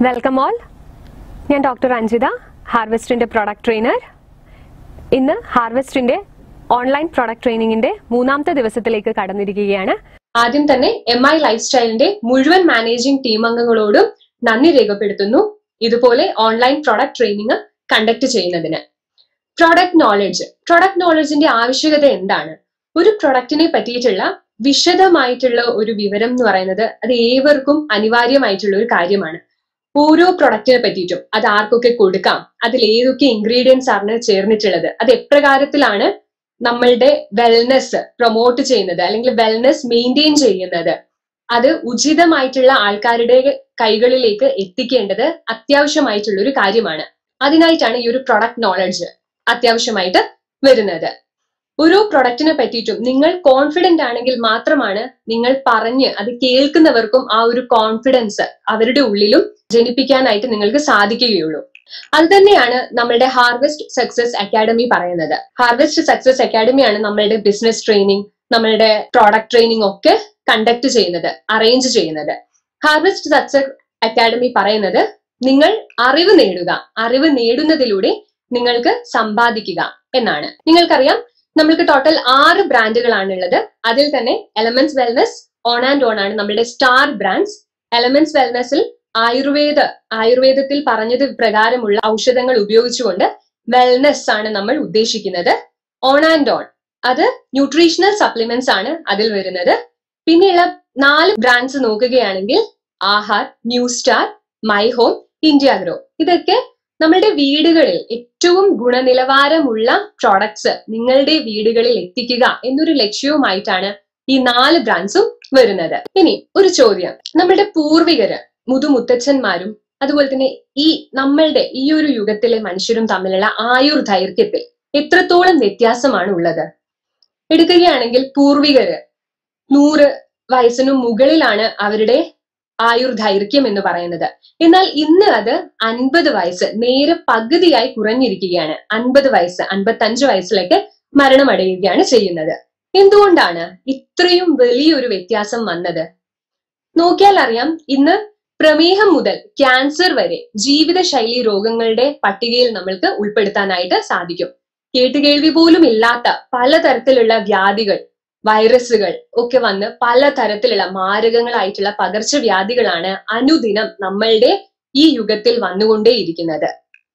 Welcome all ഞാൻ doctor Anjitha ഹാർവെസ്റ്റിന്റെ product trainer ഇന്ന് ഹാർവെസ്റ്റിന്റെ ഓൺലൈൻ പ്രൊഡക്റ്റ് ട്രെയിനിങ്ങിന്റെ മൂന്നാമത്തെ ദിവസത്തിലേക്ക് കടന്നിരിക്കുകയാണ് ആദ്യം തന്നെ എം ഐ ലൈഫ് സ്റ്റൈലിന്റെ മുഴുവൻ മാനേജിംഗ് ടീം അംഗങ്ങളോടും നന്ദി രേഖപ്പെടുത്തുന്നു ഇതുപോലെ ഓൺലൈൻ പ്രൊഡക്റ്റ് ട്രെയിനിങ് കണ്ടക്ട് ചെയ്യുന്നതിന് പ്രൊഡക്റ്റ് നോളജ് പ്രൊഡക്റ്റ് നോളജിന്റെ ആവശ്യകത എന്താണ് ഒരു പ്രൊഡക്റ്റിനെ പറ്റിയിട്ടുള്ള വിശദമായിട്ടുള്ള ഒരു വിവരം എന്ന് പറയുന്നത് അത് ഏവർക്കും അനിവാര്യമായിട്ടുള്ള ഒരു കാര്യമാണ് ഓരോ പ്രൊഡക്റ്റിനെ പറ്റിയിട്ടും അത് ആർക്കൊക്കെ കൊടുക്കാം അതിൽ ഏതൊക്കെ ഇൻഗ്രീഡിയൻസ് ആണ് ചേർന്നിട്ടുള്ളത് അത് എപ്രകാരത്തിലാണ് നമ്മളുടെ വെൽനെസ് പ്രൊമോട്ട് ചെയ്യുന്നത് അല്ലെങ്കിൽ വെൽനെസ് മെയിൻറ്റെയിൻ ചെയ്യുന്നത് അത് ഉചിതമായിട്ടുള്ള ആൾക്കാരുടെ കൈകളിലേക്ക് എത്തിക്കേണ്ടത് അത്യാവശ്യമായിട്ടുള്ള ഒരു കാര്യമാണ് അതിനായിട്ടാണ് ഈ ഒരു പ്രൊഡക്റ്റ് നോളജ് അത്യാവശ്യമായിട്ട് വരുന്നത് ഒരു പ്രൊഡക്റ്റിനെ പറ്റിയിട്ടും നിങ്ങൾ കോൺഫിഡന്റ് ആണെങ്കിൽ മാത്രമാണ് നിങ്ങൾ പറഞ്ഞ് അത് കേൾക്കുന്നവർക്കും ആ ഒരു കോൺഫിഡൻസ് അവരുടെ ഉള്ളിലും ജനിപ്പിക്കാനായിട്ട് നിങ്ങൾക്ക് സാധിക്കുകയുള്ളൂ അത് തന്നെയാണ് നമ്മളുടെ ഹാർവെസ്റ്റ് സക്സസ് അക്കാഡമി പറയുന്നത് ഹാർവെസ്റ്റ് സക്സസ് അക്കാഡമിയാണ് നമ്മളുടെ ബിസിനസ് ട്രെയിനിങ് നമ്മളുടെ പ്രോഡക്റ്റ് ട്രെയിനിങ് ഒക്കെ കണ്ടക്ട് ചെയ്യുന്നത് അറേഞ്ച് ചെയ്യുന്നത് ഹാർവെസ്റ്റ് സക്സസ് അക്കാഡമി പറയുന്നത് നിങ്ങൾ അറിവ് നേടുക അറിവ് നേടുന്നതിലൂടെ നിങ്ങൾക്ക് സമ്പാദിക്കുക എന്നാണ് നിങ്ങൾക്കറിയാം നമ്മൾക്ക് ടോട്ടൽ ആറ് ബ്രാൻഡുകളാണുള്ളത് അതിൽ തന്നെ elements wellness on and on ആണ് നമ്മുടെ സ്റ്റാർ ബ്രാൻഡ്സ് എലമെന്റ്സ് വെൽനസിൽ ആയുർവേദ ആയുർവേദത്തിൽ പറഞ്ഞത് പ്രകാരമുള്ള ഔഷധങ്ങൾ ഉപയോഗിച്ചുകൊണ്ട് വെൽനെസ് ആണ് നമ്മൾ ഉദ്ദേശിക്കുന്നത് ഓൺ ആൻഡ് ഓൺ അത് ന്യൂട്രീഷണൽ സപ്ലിമെന്റ്സ് ആണ് അതിൽ വരുന്നത് പിന്നെയുള്ള നാല് ബ്രാൻഡ്സ് നോക്കുകയാണെങ്കിൽ Aahaar new star my home India grow ഇതൊക്കെ നമ്മളുടെ വീടുകളിൽ ഏറ്റവും ഗുണനിലവാരമുള്ള പ്രോഡക്ട്സ് നിങ്ങളുടെ വീടുകളിൽ എത്തിക്കുക എന്നൊരു ലക്ഷ്യവുമായിട്ടാണ് ഈ നാല് ബ്രാൻഡ്സും വരുന്നത് ഇനി ഒരു ചോദ്യം നമ്മളുടെ പൂർവികര് മുതുമുത്തച്ഛന്മാരും അതുപോലെ തന്നെ ഈ നമ്മളുടെ ഈ ഒരു യുഗത്തിലെ മനുഷ്യരും തമ്മിലുള്ള ആയുർ ദൈർഘ്യത്തിൽ എത്രത്തോളം വ്യത്യാസമാണ് ഉള്ളത് എടുക്കുകയാണെങ്കിൽ പൂർവികര് നൂറ് വയസ്സിനു മുകളിലാണ് അവരുടെ ആയുർ ദൈർഘ്യം എന്ന് പറയുന്നത് എന്നാൽ ഇന്ന് അത് അൻപത് വയസ്സ് നേരെ പകുതിയായി കുറഞ്ഞിരിക്കുകയാണ് അൻപത് വയസ്സ് അൻപത്തഞ്ച് വയസ്സിലേക്ക് മരണമടയുകയാണ് ചെയ്യുന്നത് എന്തുകൊണ്ടാണ് ഇത്രയും വലിയൊരു വ്യത്യാസം വന്നത് നോക്കിയാൽ അറിയാം ഇന്ന് പ്രമേഹം മുതൽ ക്യാൻസർ വരെ ജീവിതശൈലി രോഗങ്ങളുടെ പട്ടികയിൽ നമ്മൾക്ക് ഉൾപ്പെടുത്താനായിട്ട് സാധിക്കും കേട്ടുകേൾവി പോലും ഇല്ലാത്ത പലതരത്തിലുള്ള വ്യാധികൾ വൈറസുകൾ ഒക്കെ വന്ന് പലതരത്തിലുള്ള മാരകങ്ങളായിട്ടുള്ള പകർച്ചവ്യാധികളാണ് അനുദിനം നമ്മളുടെ ഈ യുഗത്തിൽ വന്നുകൊണ്ടേയിരിക്കുന്നത്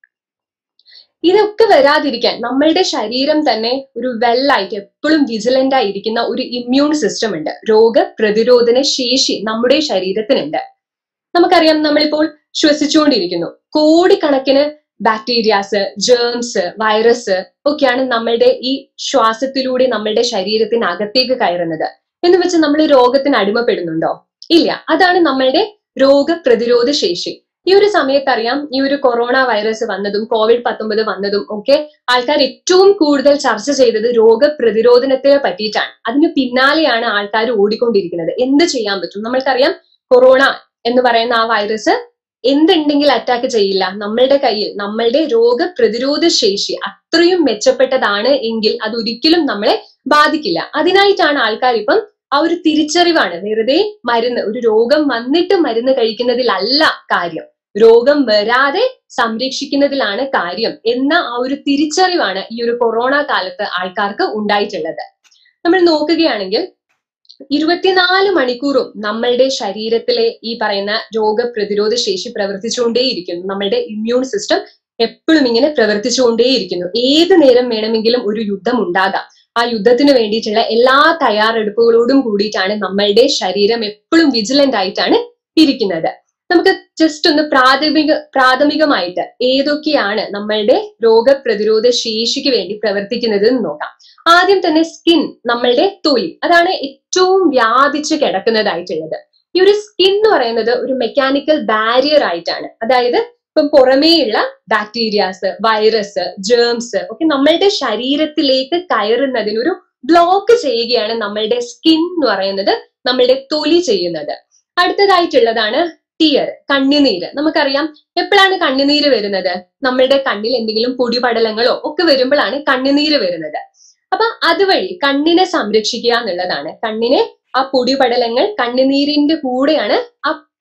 ഇതൊക്കെ വരാതിരിക്കാൻ നമ്മളുടെ ശരീരം തന്നെ ഒരു വെല്ലായിട്ട് എപ്പോഴും വിജിലന്റ് ആയിരിക്കുന്ന ഒരു ഇമ്മ്യൂൺ സിസ്റ്റം ഉണ്ട് രോഗ പ്രതിരോധന ശേഷി നമ്മുടെ ശരീരത്തിനുണ്ട് നമുക്കറിയാം നമ്മളിപ്പോൾ ശ്വസിച്ചുകൊണ്ടിരിക്കുന്നു കോടിക്കണക്കിന് ബാക്ടീരിയാസ് ജേംസ് വൈറസ് ഒക്കെയാണ് നമ്മളുടെ ഈ ശ്വാസത്തിലൂടെ നമ്മളുടെ ശരീരത്തിനകത്തേക്ക് കയറുന്നത് എന്ന് വെച്ച് നമ്മൾ രോഗത്തിന് അടിമപ്പെടുന്നുണ്ടോ ഇല്ല അതാണ് നമ്മളുടെ രോഗപ്രതിരോധ ശേഷി ഈ ഒരു സമയത്ത് അറിയാം ഈ ഒരു കൊറോണ വൈറസ് വന്നതും കോവിഡ് പത്തൊമ്പത് വന്നതും ഒക്കെ ആൾക്കാർ ഏറ്റവും കൂടുതൽ ചർച്ച ചെയ്തത് രോഗപ്രതിരോധനത്തെ പറ്റിയിട്ടാണ് അതിന് പിന്നാലെയാണ് ആൾക്കാർ ഓടിക്കൊണ്ടിരിക്കുന്നത് എന്ത് ചെയ്യാൻ പറ്റും നമ്മൾക്കറിയാം കൊറോണ എന്ന് പറയുന്ന ആ വൈറസ് എന്തുണ്ടെങ്കിൽ അറ്റാക്ക് ചെയ്യില്ല നമ്മളുടെ കയ്യിൽ നമ്മളുടെ രോഗപ്രതിരോധ ശേഷി അത്രയും മെച്ചപ്പെട്ടതാണ് എങ്കിൽ അത് ഒരിക്കലും നമ്മളെ ബാധിക്കില്ല അതിനായിട്ടാണ് ആൾക്കാർ ഇപ്പം ആ ഒരു തിരിച്ചറിവാണ് വെറുതെ മരുന്ന് ഒരു രോഗം വന്നിട്ട് മരുന്ന് കഴിക്കുന്നതിലല്ല കാര്യം രോഗം വരാതെ സംരക്ഷിക്കുന്നതിലാണ് കാര്യം എന്ന ആ ഒരു തിരിച്ചറിവാണ് ഈ ഒരു കൊറോണ കാലത്ത് ആൾക്കാർക്ക് ഉണ്ടായിട്ടുള്ളത് നമ്മൾ നോക്കുകയാണെങ്കിൽ ഇരുപത്തിനാല് മണിക്കൂറും നമ്മളുടെ ശരീരത്തിലെ ഈ പറയുന്ന രോഗപ്രതിരോധ ശേഷി പ്രവർത്തിച്ചുകൊണ്ടേയിരിക്കുന്നു നമ്മളുടെ ഇമ്മ്യൂൺ സിസ്റ്റം എപ്പോഴും ഇങ്ങനെ പ്രവർത്തിച്ചുകൊണ്ടേയിരിക്കുന്നു ഏത് നേരം വേണമെങ്കിലും ഒരു യുദ്ധം ഉണ്ടാകാം ആ യുദ്ധത്തിന് വേണ്ടിയിട്ടുള്ള എല്ലാ തയ്യാറെടുപ്പുകളോടും കൂടിയിട്ടാണ് നമ്മളുടെ ശരീരം എപ്പോഴും വിജിലന്റ് ആയിട്ടാണ് ഇരിക്കുന്നത് നമുക്ക് ജസ്റ്റ് ഒന്ന് പ്രാഥമിക പ്രാഥമികമായിട്ട് ഏതൊക്കെയാണ് നമ്മളുടെ രോഗപ്രതിരോധ ശേഷിക്ക് വേണ്ടി പ്രവർത്തിക്കുന്നത് എന്ന് നോക്കാം ആദ്യം തന്നെ സ്കിൻ നമ്മളുടെ തൊലി അതാണ് ഏറ്റവും വ്യാപിച്ച് കിടക്കുന്നതായിട്ടുള്ളത് ഈ ഒരു സ്കിൻ എന്ന് പറയുന്നത് ഒരു മെക്കാനിക്കൽ ബാരിയർ ആയിട്ടാണ് അതായത് ഇപ്പം പുറമേയുള്ള ബാക്ടീരിയാസ് വൈറസ് ജേംസ് ഒക്കെ നമ്മളുടെ ശരീരത്തിലേക്ക് കയറുന്നതിനൊരു ബ്ലോക്ക് ചെയ്യുകയാണ് നമ്മളുടെ സ്കിൻ എന്ന് പറയുന്നത് നമ്മളുടെ തൊലി ചെയ്യുന്നത് അടുത്തതായിട്ടുള്ളതാണ് ടിയർ കണ്ണുനീര് നമുക്കറിയാം എപ്പോഴാണ് കണ്ണുനീര് വരുന്നത് നമ്മളുടെ കണ്ണിൽ എന്തെങ്കിലും പൊടിപടലങ്ങളോ ഒക്കെ വരുമ്പോഴാണ് കണ്ണുനീര് വരുന്നത് അപ്പൊ അതുവഴി കണ്ണിനെ സംരക്ഷിക്കുക എന്നുള്ളതാണ് കണ്ണിനെ ആ പൊടിപടലങ്ങൾ കണ്ണുനീരിന്റെ കൂടെയാണ് ആ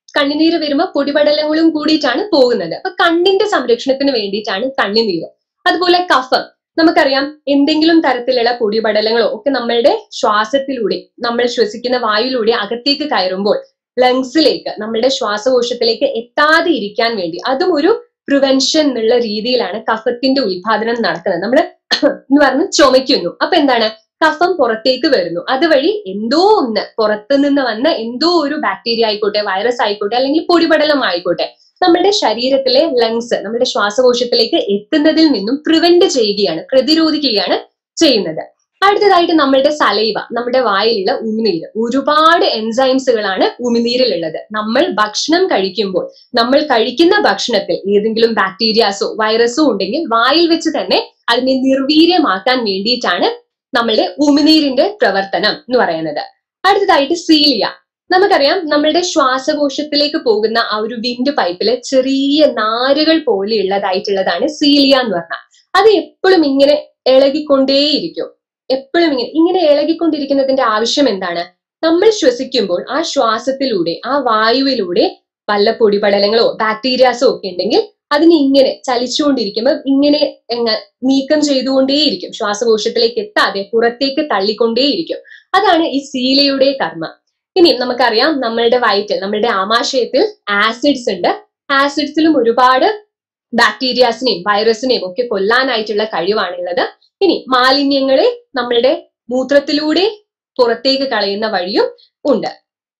കണ്ണുനീര് വരുമ്പോൾ പൊടിപടലങ്ങളും കൂടിയിട്ടാണ് പോകുന്നത് അപ്പൊ കണ്ണിന്റെ സംരക്ഷണത്തിന് വേണ്ടിയിട്ടാണ് കണ്ണുനീര് അതുപോലെ കഫം നമുക്കറിയാം എന്തെങ്കിലും തരത്തിലുള്ള പൊടിപടലങ്ങളോ ഒക്കെ നമ്മളുടെ ശ്വാസത്തിലൂടെ നമ്മൾ ശ്വസിക്കുന്ന വായുവിലൂടെ അകത്തേക്ക് കയറുമ്പോൾ ലങ്സിലേക്ക് നമ്മളുടെ ശ്വാസകോശത്തിലേക്ക് എത്താതെ ഇരിക്കാൻ വേണ്ടി അതും ഒരു പ്രിവെൻഷൻ എന്നുള്ള രീതിയിലാണ് കഫത്തിന്റെ ഉത്പാദനം നടക്കുന്നത് നമ്മൾ എന്ന് പറഞ്ഞ് ചുമയ്ക്കുന്നു അപ്പൊ എന്താണ് കഫം പുറത്തേക്ക് വരുന്നു അതുവഴി എന്തോ ഒന്ന് പുറത്തു നിന്ന് വന്ന എന്തോ ഒരു ബാക്ടീരിയ ആയിക്കോട്ടെ വൈറസ് ആയിക്കോട്ടെ അല്ലെങ്കിൽ പൊടിപടലം ആയിക്കോട്ടെ നമ്മുടെ ശരീരത്തിലെ ലങ്സ് നമ്മുടെ ശ്വാസകോശത്തിലേക്ക് എത്തുന്നതിൽ നിന്നും പ്രിവെന്റ് ചെയ്യുകയാണ് പ്രതിരോധിക്കുകയാണ് ചെയ്യുന്നത് അടുത്തതായിട്ട് നമ്മളുടെ സലൈവ നമ്മുടെ വായിലുള്ള ഉമിനീര് ഒരുപാട് എൻസൈംസുകളാണ് ഉമിനീരിലുള്ളത് നമ്മൾ ഭക്ഷണം കഴിക്കുമ്പോൾ നമ്മൾ കഴിക്കുന്ന ഭക്ഷണത്തിൽ ഏതെങ്കിലും ബാക്ടീരിയാസോ വൈറസോ ഉണ്ടെങ്കിൽ വായിൽ വെച്ച് തന്നെ അതിനെ നിർവീര്യമാക്കാൻ വേണ്ടിയിട്ടാണ് നമ്മളുടെ ഉമിനീരിന്റെ പ്രവർത്തനം എന്ന് പറയുന്നത് അടുത്തതായിട്ട് സീലിയ നമുക്കറിയാം നമ്മളുടെ ശ്വാസകോശത്തിലേക്ക് പോകുന്ന ആ ഒരു വിൻഡ് പൈപ്പില് ചെറിയ നാരുകൾ പോലെയുള്ളതായിട്ടുള്ളതാണ് സീലിയ എന്ന് പറഞ്ഞാൽ അത് എപ്പോഴും ഇങ്ങനെ ഇളകിക്കൊണ്ടേയിരിക്കും എപ്പോഴും ഇങ്ങനെ ഇങ്ങനെ ഇളകിക്കൊണ്ടിരിക്കുന്നതിന്റെ ആവശ്യം എന്താണ് നമ്മൾ ശ്വസിക്കുമ്പോൾ ആ ശ്വാസത്തിലൂടെ ആ വായുവിലൂടെ വല്ല പൊടിപടലങ്ങളോ ബാക്ടീരിയാസോ ഒക്കെ ഉണ്ടെങ്കിൽ അതിനെ ഇങ്ങനെ ചലിച്ചുകൊണ്ടിരിക്കുമ്പോൾ ഇങ്ങനെ എങ്ങ നീക്കം ചെയ്തുകൊണ്ടേയിരിക്കും ശ്വാസകോശത്തിലേക്ക് എത്താതെ പുറത്തേക്ക് തള്ളിക്കൊണ്ടേയിരിക്കും അതാണ് ഈ സീലയുടെ കർമ്മം ഇനി നമുക്കറിയാം നമ്മളുടെ വയറ്റിൽ നമ്മളുടെ ആമാശയത്തിൽ ആസിഡ്സ് ഉണ്ട് ആസിഡ്സിലും ഒരുപാട് ബാക്ടീരിയാസിനെയും വൈറസിനെയും ഒക്കെ കൊല്ലാനായിട്ടുള്ള കഴിവാണുള്ളത് ഇനി മാലിന്യങ്ങളെ നമ്മളുടെ മൂത്രത്തിലൂടെ പുറത്തേക്ക് കളയുന്ന വഴിയും ഉണ്ട്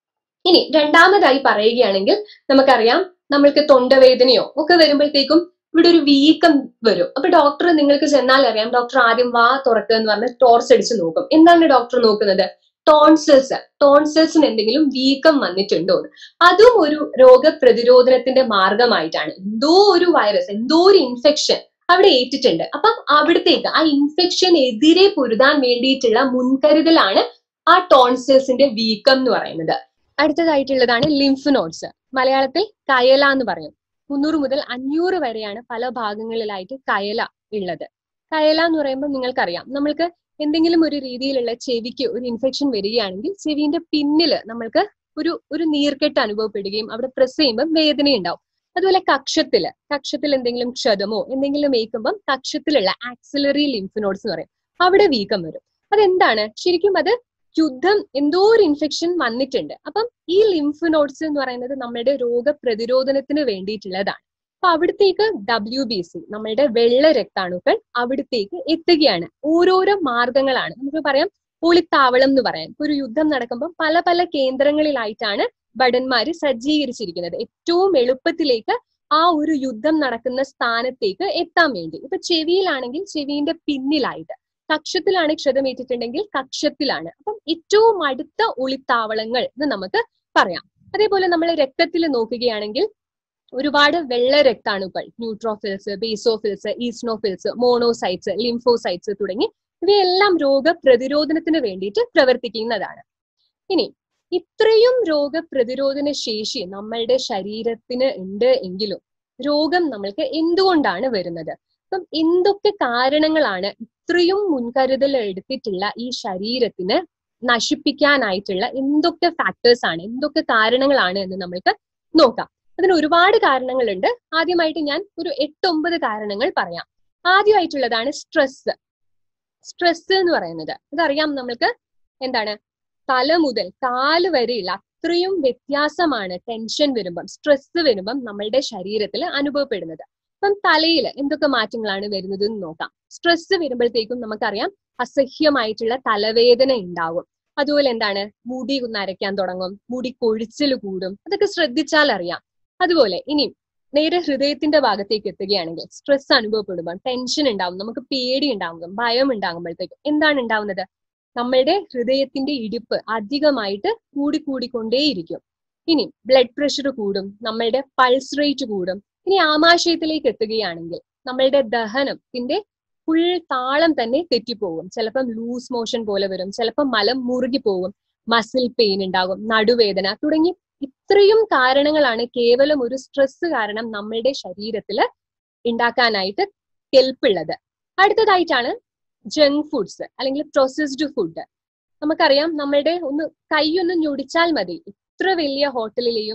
ഇനി രണ്ടാമതായി പറയുകയാണെങ്കിൽ നമുക്കറിയാം നമ്മൾക്ക് തൊണ്ടവേദനയോ ഒക്കെ വരുമ്പോഴത്തേക്കും ഇവിടെ ഒരു വീക്കം വരും അപ്പൊ ഡോക്ടർ നിങ്ങൾക്ക് ചെന്നാൽ അറിയാം ഡോക്ടർ ആദ്യം വാ തുറക്കുക എന്ന് പറഞ്ഞ് ടോർച്ച് അടിച്ച് നോക്കും എന്താണ് ഡോക്ടർ നോക്കുന്നത് ടോൺസിൽസ് ടോൺസിൽസിന് എന്തെങ്കിലും വീക്കം വന്നിട്ടുണ്ടോ എന്ന്. അതും ഒരു രോഗപ്രതിരോധനത്തിന്റെ മാർഗമായിട്ടാണ് എന്തോ ഒരു വൈറസ് എന്തോ ഒരു ഇൻഫെക്ഷൻ അവിടെ ഏറ്റിട്ടുണ്ട് അപ്പം അവിടത്തേക്ക് ആ ഇൻഫെക്ഷൻ എതിരെ പൊരുതാൻ വേണ്ടിയിട്ടുള്ള മുൻകരുതലാണ് ആ ടോൺസിൽസിന്റെ വീക്കം എന്ന് പറയുന്നത് അടുത്തതായിട്ടുള്ളതാണ് ലിംഫ് നോട്ട്സ് മലയാളത്തിൽ കയല എന്ന് പറയും മുന്നൂറ് മുതൽ അഞ്ഞൂറ് വരെയാണ് പല ഭാഗങ്ങളിലായിട്ട് കയല ഉള്ളത് കയല എന്ന് പറയുമ്പോൾ നിങ്ങൾക്കറിയാം നമ്മൾക്ക് എന്തെങ്കിലും ഒരു രീതിയിലുള്ള ചെവിക്ക് ഒരു ഇൻഫെക്ഷൻ വരികയാണെങ്കിൽ ചെവിന്റെ പിന്നില് നമ്മൾക്ക് ഒരു ഒരു നീർക്കെട്ട് അനുഭവപ്പെടുകയും അവിടെ പ്രസ് ചെയ്യുമ്പോൾ വേദനയുണ്ടാവും അതുപോലെ കക്ഷത്തില് കക്ഷത്തിൽ എന്തെങ്കിലും ക്ഷതമോ എന്തെങ്കിലും ഏൽക്കുമ്പം കക്ഷത്തിലുള്ള ആക്സിലറി ലിംഫ് നോഡ്സ് എന്ന് പറയും അവിടെ വീക്കം വരും അതെന്താണ് ശരിക്കും അത് യുദ്ധം എന്തോ ഒരു ഇൻഫെക്ഷൻ വന്നിട്ടുണ്ട് അപ്പം ഈ ലിംഫ് നോഡ്സ് എന്ന് പറയുന്നത് നമ്മുടെ രോഗപ്രതിരോധനത്തിന് വേണ്ടിയിട്ടുള്ളതാണ് അപ്പൊ അവിടത്തേക്ക് ഡബ്ല്യു ബി സി നമ്മളുടെ വെള്ള രക്താണുക്കൾ അവിടത്തേക്ക് എത്തുകയാണ് ഓരോരോ മാർഗങ്ങളാണ് നമുക്ക് പറയാം ഒളിത്താവളം എന്ന് പറയാം ഇപ്പൊ ഒരു യുദ്ധം നടക്കുമ്പോൾ പല പല കേന്ദ്രങ്ങളിലായിട്ടാണ് ഭടന്മാര് സജ്ജീകരിച്ചിരിക്കുന്നത് ഏറ്റവും എളുപ്പത്തിലേക്ക് ആ ഒരു യുദ്ധം നടക്കുന്ന സ്ഥാനത്തേക്ക് എത്താൻ വേണ്ടി ഇപ്പൊ ചെവിയിലാണെങ്കിൽ ചെവിന്റെ പിന്നിലായിട്ട് കക്ഷത്തിലാണ് ക്ഷതമേറ്റിട്ടുണ്ടെങ്കിൽ കക്ഷത്തിലാണ് അപ്പം ഏറ്റവും അടുത്ത ഒളിത്താവളങ്ങൾ എന്ന് നമുക്ക് പറയാം അതേപോലെ നമ്മൾ രക്തത്തിൽ നോക്കുകയാണെങ്കിൽ ഒരുപാട് വെള്ള രക്താണുക്കൾ neutrophils basophils eosinophils monocytes lymphocytes തുടങ്ങി ഇവയെല്ലാം രോഗപ്രതിരോധനത്തിന് വേണ്ടിയിട്ട് പ്രവർത്തിക്കുന്നതാണ് ഇനി ഇത്രയും രോഗപ്രതിരോധന ശേഷി നമ്മളുടെ ശരീരത്തിന് ഉണ്ട് എങ്കിലും രോഗം നമ്മൾക്ക് എന്തുകൊണ്ടാണ് വരുന്നത് അപ്പം എന്തൊക്കെ കാരണങ്ങളാണ് ഇത്രയും മുൻകരുതൽ എടുത്തിട്ടുള്ള ഈ ശരീരത്തിന് നശിപ്പിക്കാനായിട്ടുള്ള എന്തൊക്കെ ഫാക്ടേഴ്സ് ആണ് എന്തൊക്കെ കാരണങ്ങളാണ് എന്ന് നമ്മൾക്ക് നോക്കാം അതിന് ഒരുപാട് കാരണങ്ങളുണ്ട് ആദ്യമായിട്ട് ഞാൻ ഒരു എട്ടൊമ്പത് കാരണങ്ങൾ പറയാം ആദ്യമായിട്ടുള്ളതാണ് സ്ട്രെസ് സ്ട്രെസ് എന്ന് പറയുന്നത് അതറിയാം നമ്മൾക്ക് എന്താണ് തല മുതൽ കാല് വരെയുള്ള അത്രയും വ്യത്യാസമാണ് ടെൻഷൻ വരുമ്പം സ്ട്രെസ് വരുമ്പം നമ്മളുടെ ശരീരത്തിൽ അനുഭവപ്പെടുന്നത് അപ്പം തലയിൽ എന്തൊക്കെ മാറ്റങ്ങളാണ് വരുന്നത് എന്ന് നോക്കാം സ്ട്രെസ് വരുമ്പോഴത്തേക്കും നമുക്കറിയാം അസഹ്യമായിട്ടുള്ള തലവേദന ഉണ്ടാവും അതുപോലെ എന്താണ് മുടി നരയ്ക്കാൻ തുടങ്ങും മുടി കൊഴിച്ചിൽ കൂടും അതൊക്കെ ശ്രദ്ധിച്ചാൽ അറിയാം അതുപോലെ ഇനി നേരെ ഹൃദയത്തിന്റെ ഭാഗത്തേക്ക് എത്തുകയാണെങ്കിൽ സ്ട്രെസ് അനുഭവപ്പെടുമ്പോൾ ടെൻഷൻ ഉണ്ടാവും നമുക്ക് പേടി ഉണ്ടാകും ഭയം ഉണ്ടാകുമ്പോഴത്തേക്കും എന്താണ് ഉണ്ടാവുന്നത് നമ്മളുടെ ഹൃദയത്തിന്റെ ഇടിപ്പ് അധികമായിട്ട് കൂടിക്കൂടിക്കൊണ്ടേയിരിക്കും ഇനി ബ്ലഡ് പ്രഷർ കൂടും നമ്മളുടെ പൾസ് റേറ്റ് കൂടും ഇനി ആമാശയത്തിലേക്ക് എത്തുകയാണെങ്കിൽ നമ്മളുടെ ദഹനത്തിന്റെ ഫുൾ താളം തന്നെ തെറ്റിപ്പോകും ചിലപ്പം ലൂസ് മോഷൻ പോലെ വരും ചിലപ്പം മലം മുറുകി പോകും മസിൽ പെയിൻ ഉണ്ടാകും നടുവേദന തുടങ്ങി ഇത്രയും കാരണങ്ങളാണ് കേവലം ഒരു സ്ട്രെസ് കാരണം നമ്മളുടെ ശരീരത്തിൽ ഉണ്ടാക്കാനായിട്ട് കെൽപ്പുള്ളത് അടുത്തതായിട്ടാണ് ജങ്ക് ഫുഡ്സ് അല്ലെങ്കിൽ പ്രോസസ്ഡ് ഫുഡ് നമുക്കറിയാം നമ്മളുടെ ഒന്ന് കൈയൊന്ന് ഞൊടിച്ചാൽ മതി എത്ര വലിയ ഹോട്ടലിലെയും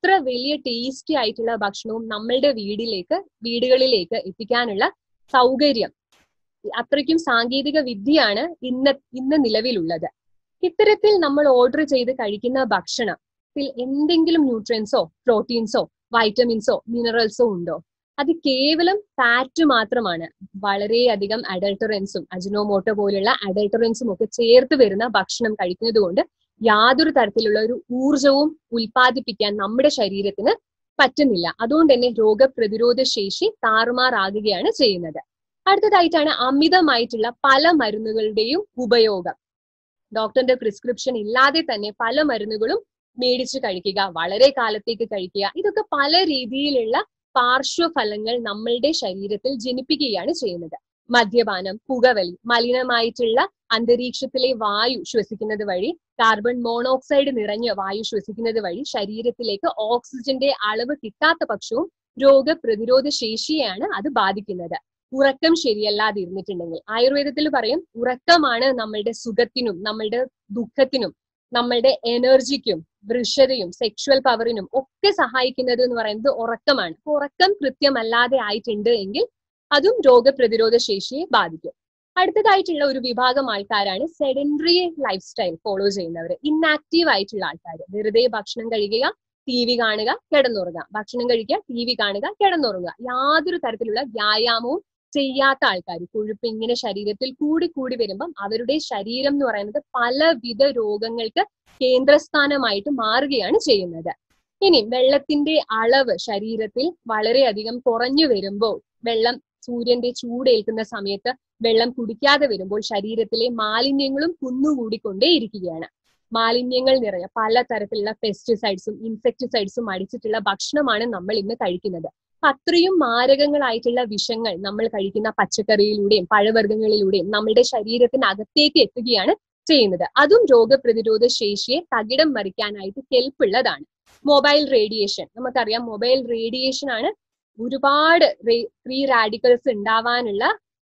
എത്ര വലിയ ടേസ്റ്റി ആയിട്ടുള്ള ഭക്ഷണവും നമ്മളുടെ വീടിലേക്ക് വീടുകളിലേക്ക് എത്തിക്കാനുള്ള സൗകര്യം അത്രയ്ക്കും സാങ്കേതിക വിദ്യയാണ് ഇന്ന് ഇന്ന് നിലവിലുള്ളത് ഇത്തരത്തിൽ നമ്മൾ ഓർഡർ ചെയ്ത് കഴിക്കുന്ന ഭക്ഷണത്തിൽ എന്തെങ്കിലും ന്യൂട്രിയൻസോ പ്രോട്ടീൻസോ വൈറ്റമിൻസോ മിനറൽസോ ഉണ്ടോ അത് കേവലം ഫാറ്റ് മാത്രമാണ് വളരെയധികം അഡൾട്ടറൻസും അജിനോമോട്ടോ പോലുള്ള അഡൾട്ടറൻസും ഒക്കെ ചേർത്ത് വരുന്ന ഭക്ഷണം കഴിക്കുന്നത് കൊണ്ട് യാതൊരു തരത്തിലുള്ള ഒരു ഊർജവും ഉൽപ്പാദിപ്പിക്കാൻ നമ്മുടെ ശരീരത്തിന് പറ്റുന്നില്ല അതുകൊണ്ട് തന്നെ രോഗപ്രതിരോധ ശേഷി താറുമാറാകുകയാണ് ചെയ്യുന്നത് അടുത്തതായിട്ടാണ് അമിതമായിട്ടുള്ള പല മരുന്നുകളുടെയും ഉപയോഗം ഡോക്ടറിന്റെ പ്രിസ്ക്രിപ്ഷൻ ഇല്ലാതെ തന്നെ പല മരുന്നുകളും മേടിച്ച് കഴിക്കുക വളരെ കാലത്തേക്ക് കഴിക്കുക ഇതൊക്കെ പല രീതിയിലുള്ള പാർശ്വഫലങ്ങൾ നമ്മളുടെ ശരീരത്തിൽ ജനിപ്പിക്കുകയാണ് ചെയ്യുന്നത് മദ്യപാനം പുകവലി മലിനമായിട്ടുള്ള അന്തരീക്ഷത്തിലെ വായു ശ്വസിക്കുന്നത് വഴി കാർബൺ മോണോക്സൈഡ് നിറഞ്ഞ വായു ശ്വസിക്കുന്നത് വഴി ശരീരത്തിലേക്ക് ഓക്സിജന്റെ അളവ് കിട്ടാത്ത പക്ഷവും രോഗപ്രതിരോധ ശേഷിയെയാണ് അത് ബാധിക്കുന്നത് ഉറക്കം ശരിയല്ലാതെ ഇരുന്നിട്ടുണ്ടെങ്കിൽ ആയുർവേദത്തിൽ പറയും ഉറക്കമാണ് നമ്മളുടെ സുഖത്തിനും നമ്മളുടെ ദുഃഖത്തിനും നമ്മളുടെ എനർജിക്കും വൃഷതയും സെക്ഷുവൽ പവറിനും ഒക്കെ സഹായിക്കുന്നത് എന്ന് പറയുന്നത് ഉറക്കമാണ് അപ്പൊ ഉറക്കം കൃത്യമല്ലാതെ ആയിട്ടുണ്ട് എങ്കിൽ അതും രോഗപ്രതിരോധ ശേഷിയെ ബാധിക്കും അടുത്തതായിട്ടുള്ള ഒരു വിഭാഗം ആൾക്കാരാണ് സെഡൻഡറി ലൈഫ് സ്റ്റൈൽ ഫോളോ ചെയ്യുന്നവർ ഇന്നാക്റ്റീവ് ആയിട്ടുള്ള ആൾക്കാർ വെറുതെ ഭക്ഷണം കഴിക്കുക ടി വി കാണുക കിടന്നുറങ്ങുക ഭക്ഷണം കഴിക്കുക ടി വി കാണുക കിടന്നുറങ്ങുക യാതൊരു തരത്തിലുള്ള വ്യായാമവും ചെയ്യാത്ത ആൾക്കാർ കൊഴുപ്പ് ഇങ്ങനെ ശരീരത്തിൽ കൂടി കൂടി വരുമ്പം അവരുടെ ശരീരം എന്ന് പറയുന്നത് പലവിധ രോഗങ്ങൾക്ക് കേന്ദ്രസ്ഥാനമായിട്ട് മാറുകയാണ് ചെയ്യുന്നത് ഇനി വെള്ളത്തിന്റെ അളവ് ശരീരത്തിൽ വളരെയധികം കുറഞ്ഞു വരുമ്പോൾ വെള്ളം സൂര്യന്റെ ചൂടേൽക്കുന്ന സമയത്ത് വെള്ളം കുടിക്കാതെ വരുമ്പോൾ ശരീരത്തിലെ മാലിന്യങ്ങളും കുന്നുകൂടിക്കൊണ്ടേ ഇരിക്കുകയാണ് മാലിന്യങ്ങൾ നിറഞ്ഞ പലതരത്തിലുള്ള പെസ്റ്റിസൈഡ്സും ഇൻസെക്ടിസൈഡ്സും അടിച്ചിട്ടുള്ള ഭക്ഷണമാണ് നമ്മൾ ഇന്ന് കഴിക്കുന്നത് അത്രയും മാരകങ്ങളായിട്ടുള്ള വിഷങ്ങൾ നമ്മൾ കഴിക്കുന്ന പച്ചക്കറിയിലൂടെയും പഴവർഗ്ഗങ്ങളിലൂടെയും നമ്മുടെ ശരീരത്തിനകത്തേക്ക് എത്തുകയാണ് ചെയ്യുന്നത് അതും രോഗപ്രതിരോധ ശേഷിയെ തകിടം മറിക്കാനായിട്ട് കെൽപ്പുള്ളതാണ് മൊബൈൽ റേഡിയേഷൻ നമുക്കറിയാം മൊബൈൽ റേഡിയേഷൻ ആണ് ഒരുപാട് ഫ്രീ റാഡിക്കൽസ് ഉണ്ടാവാനുള്ള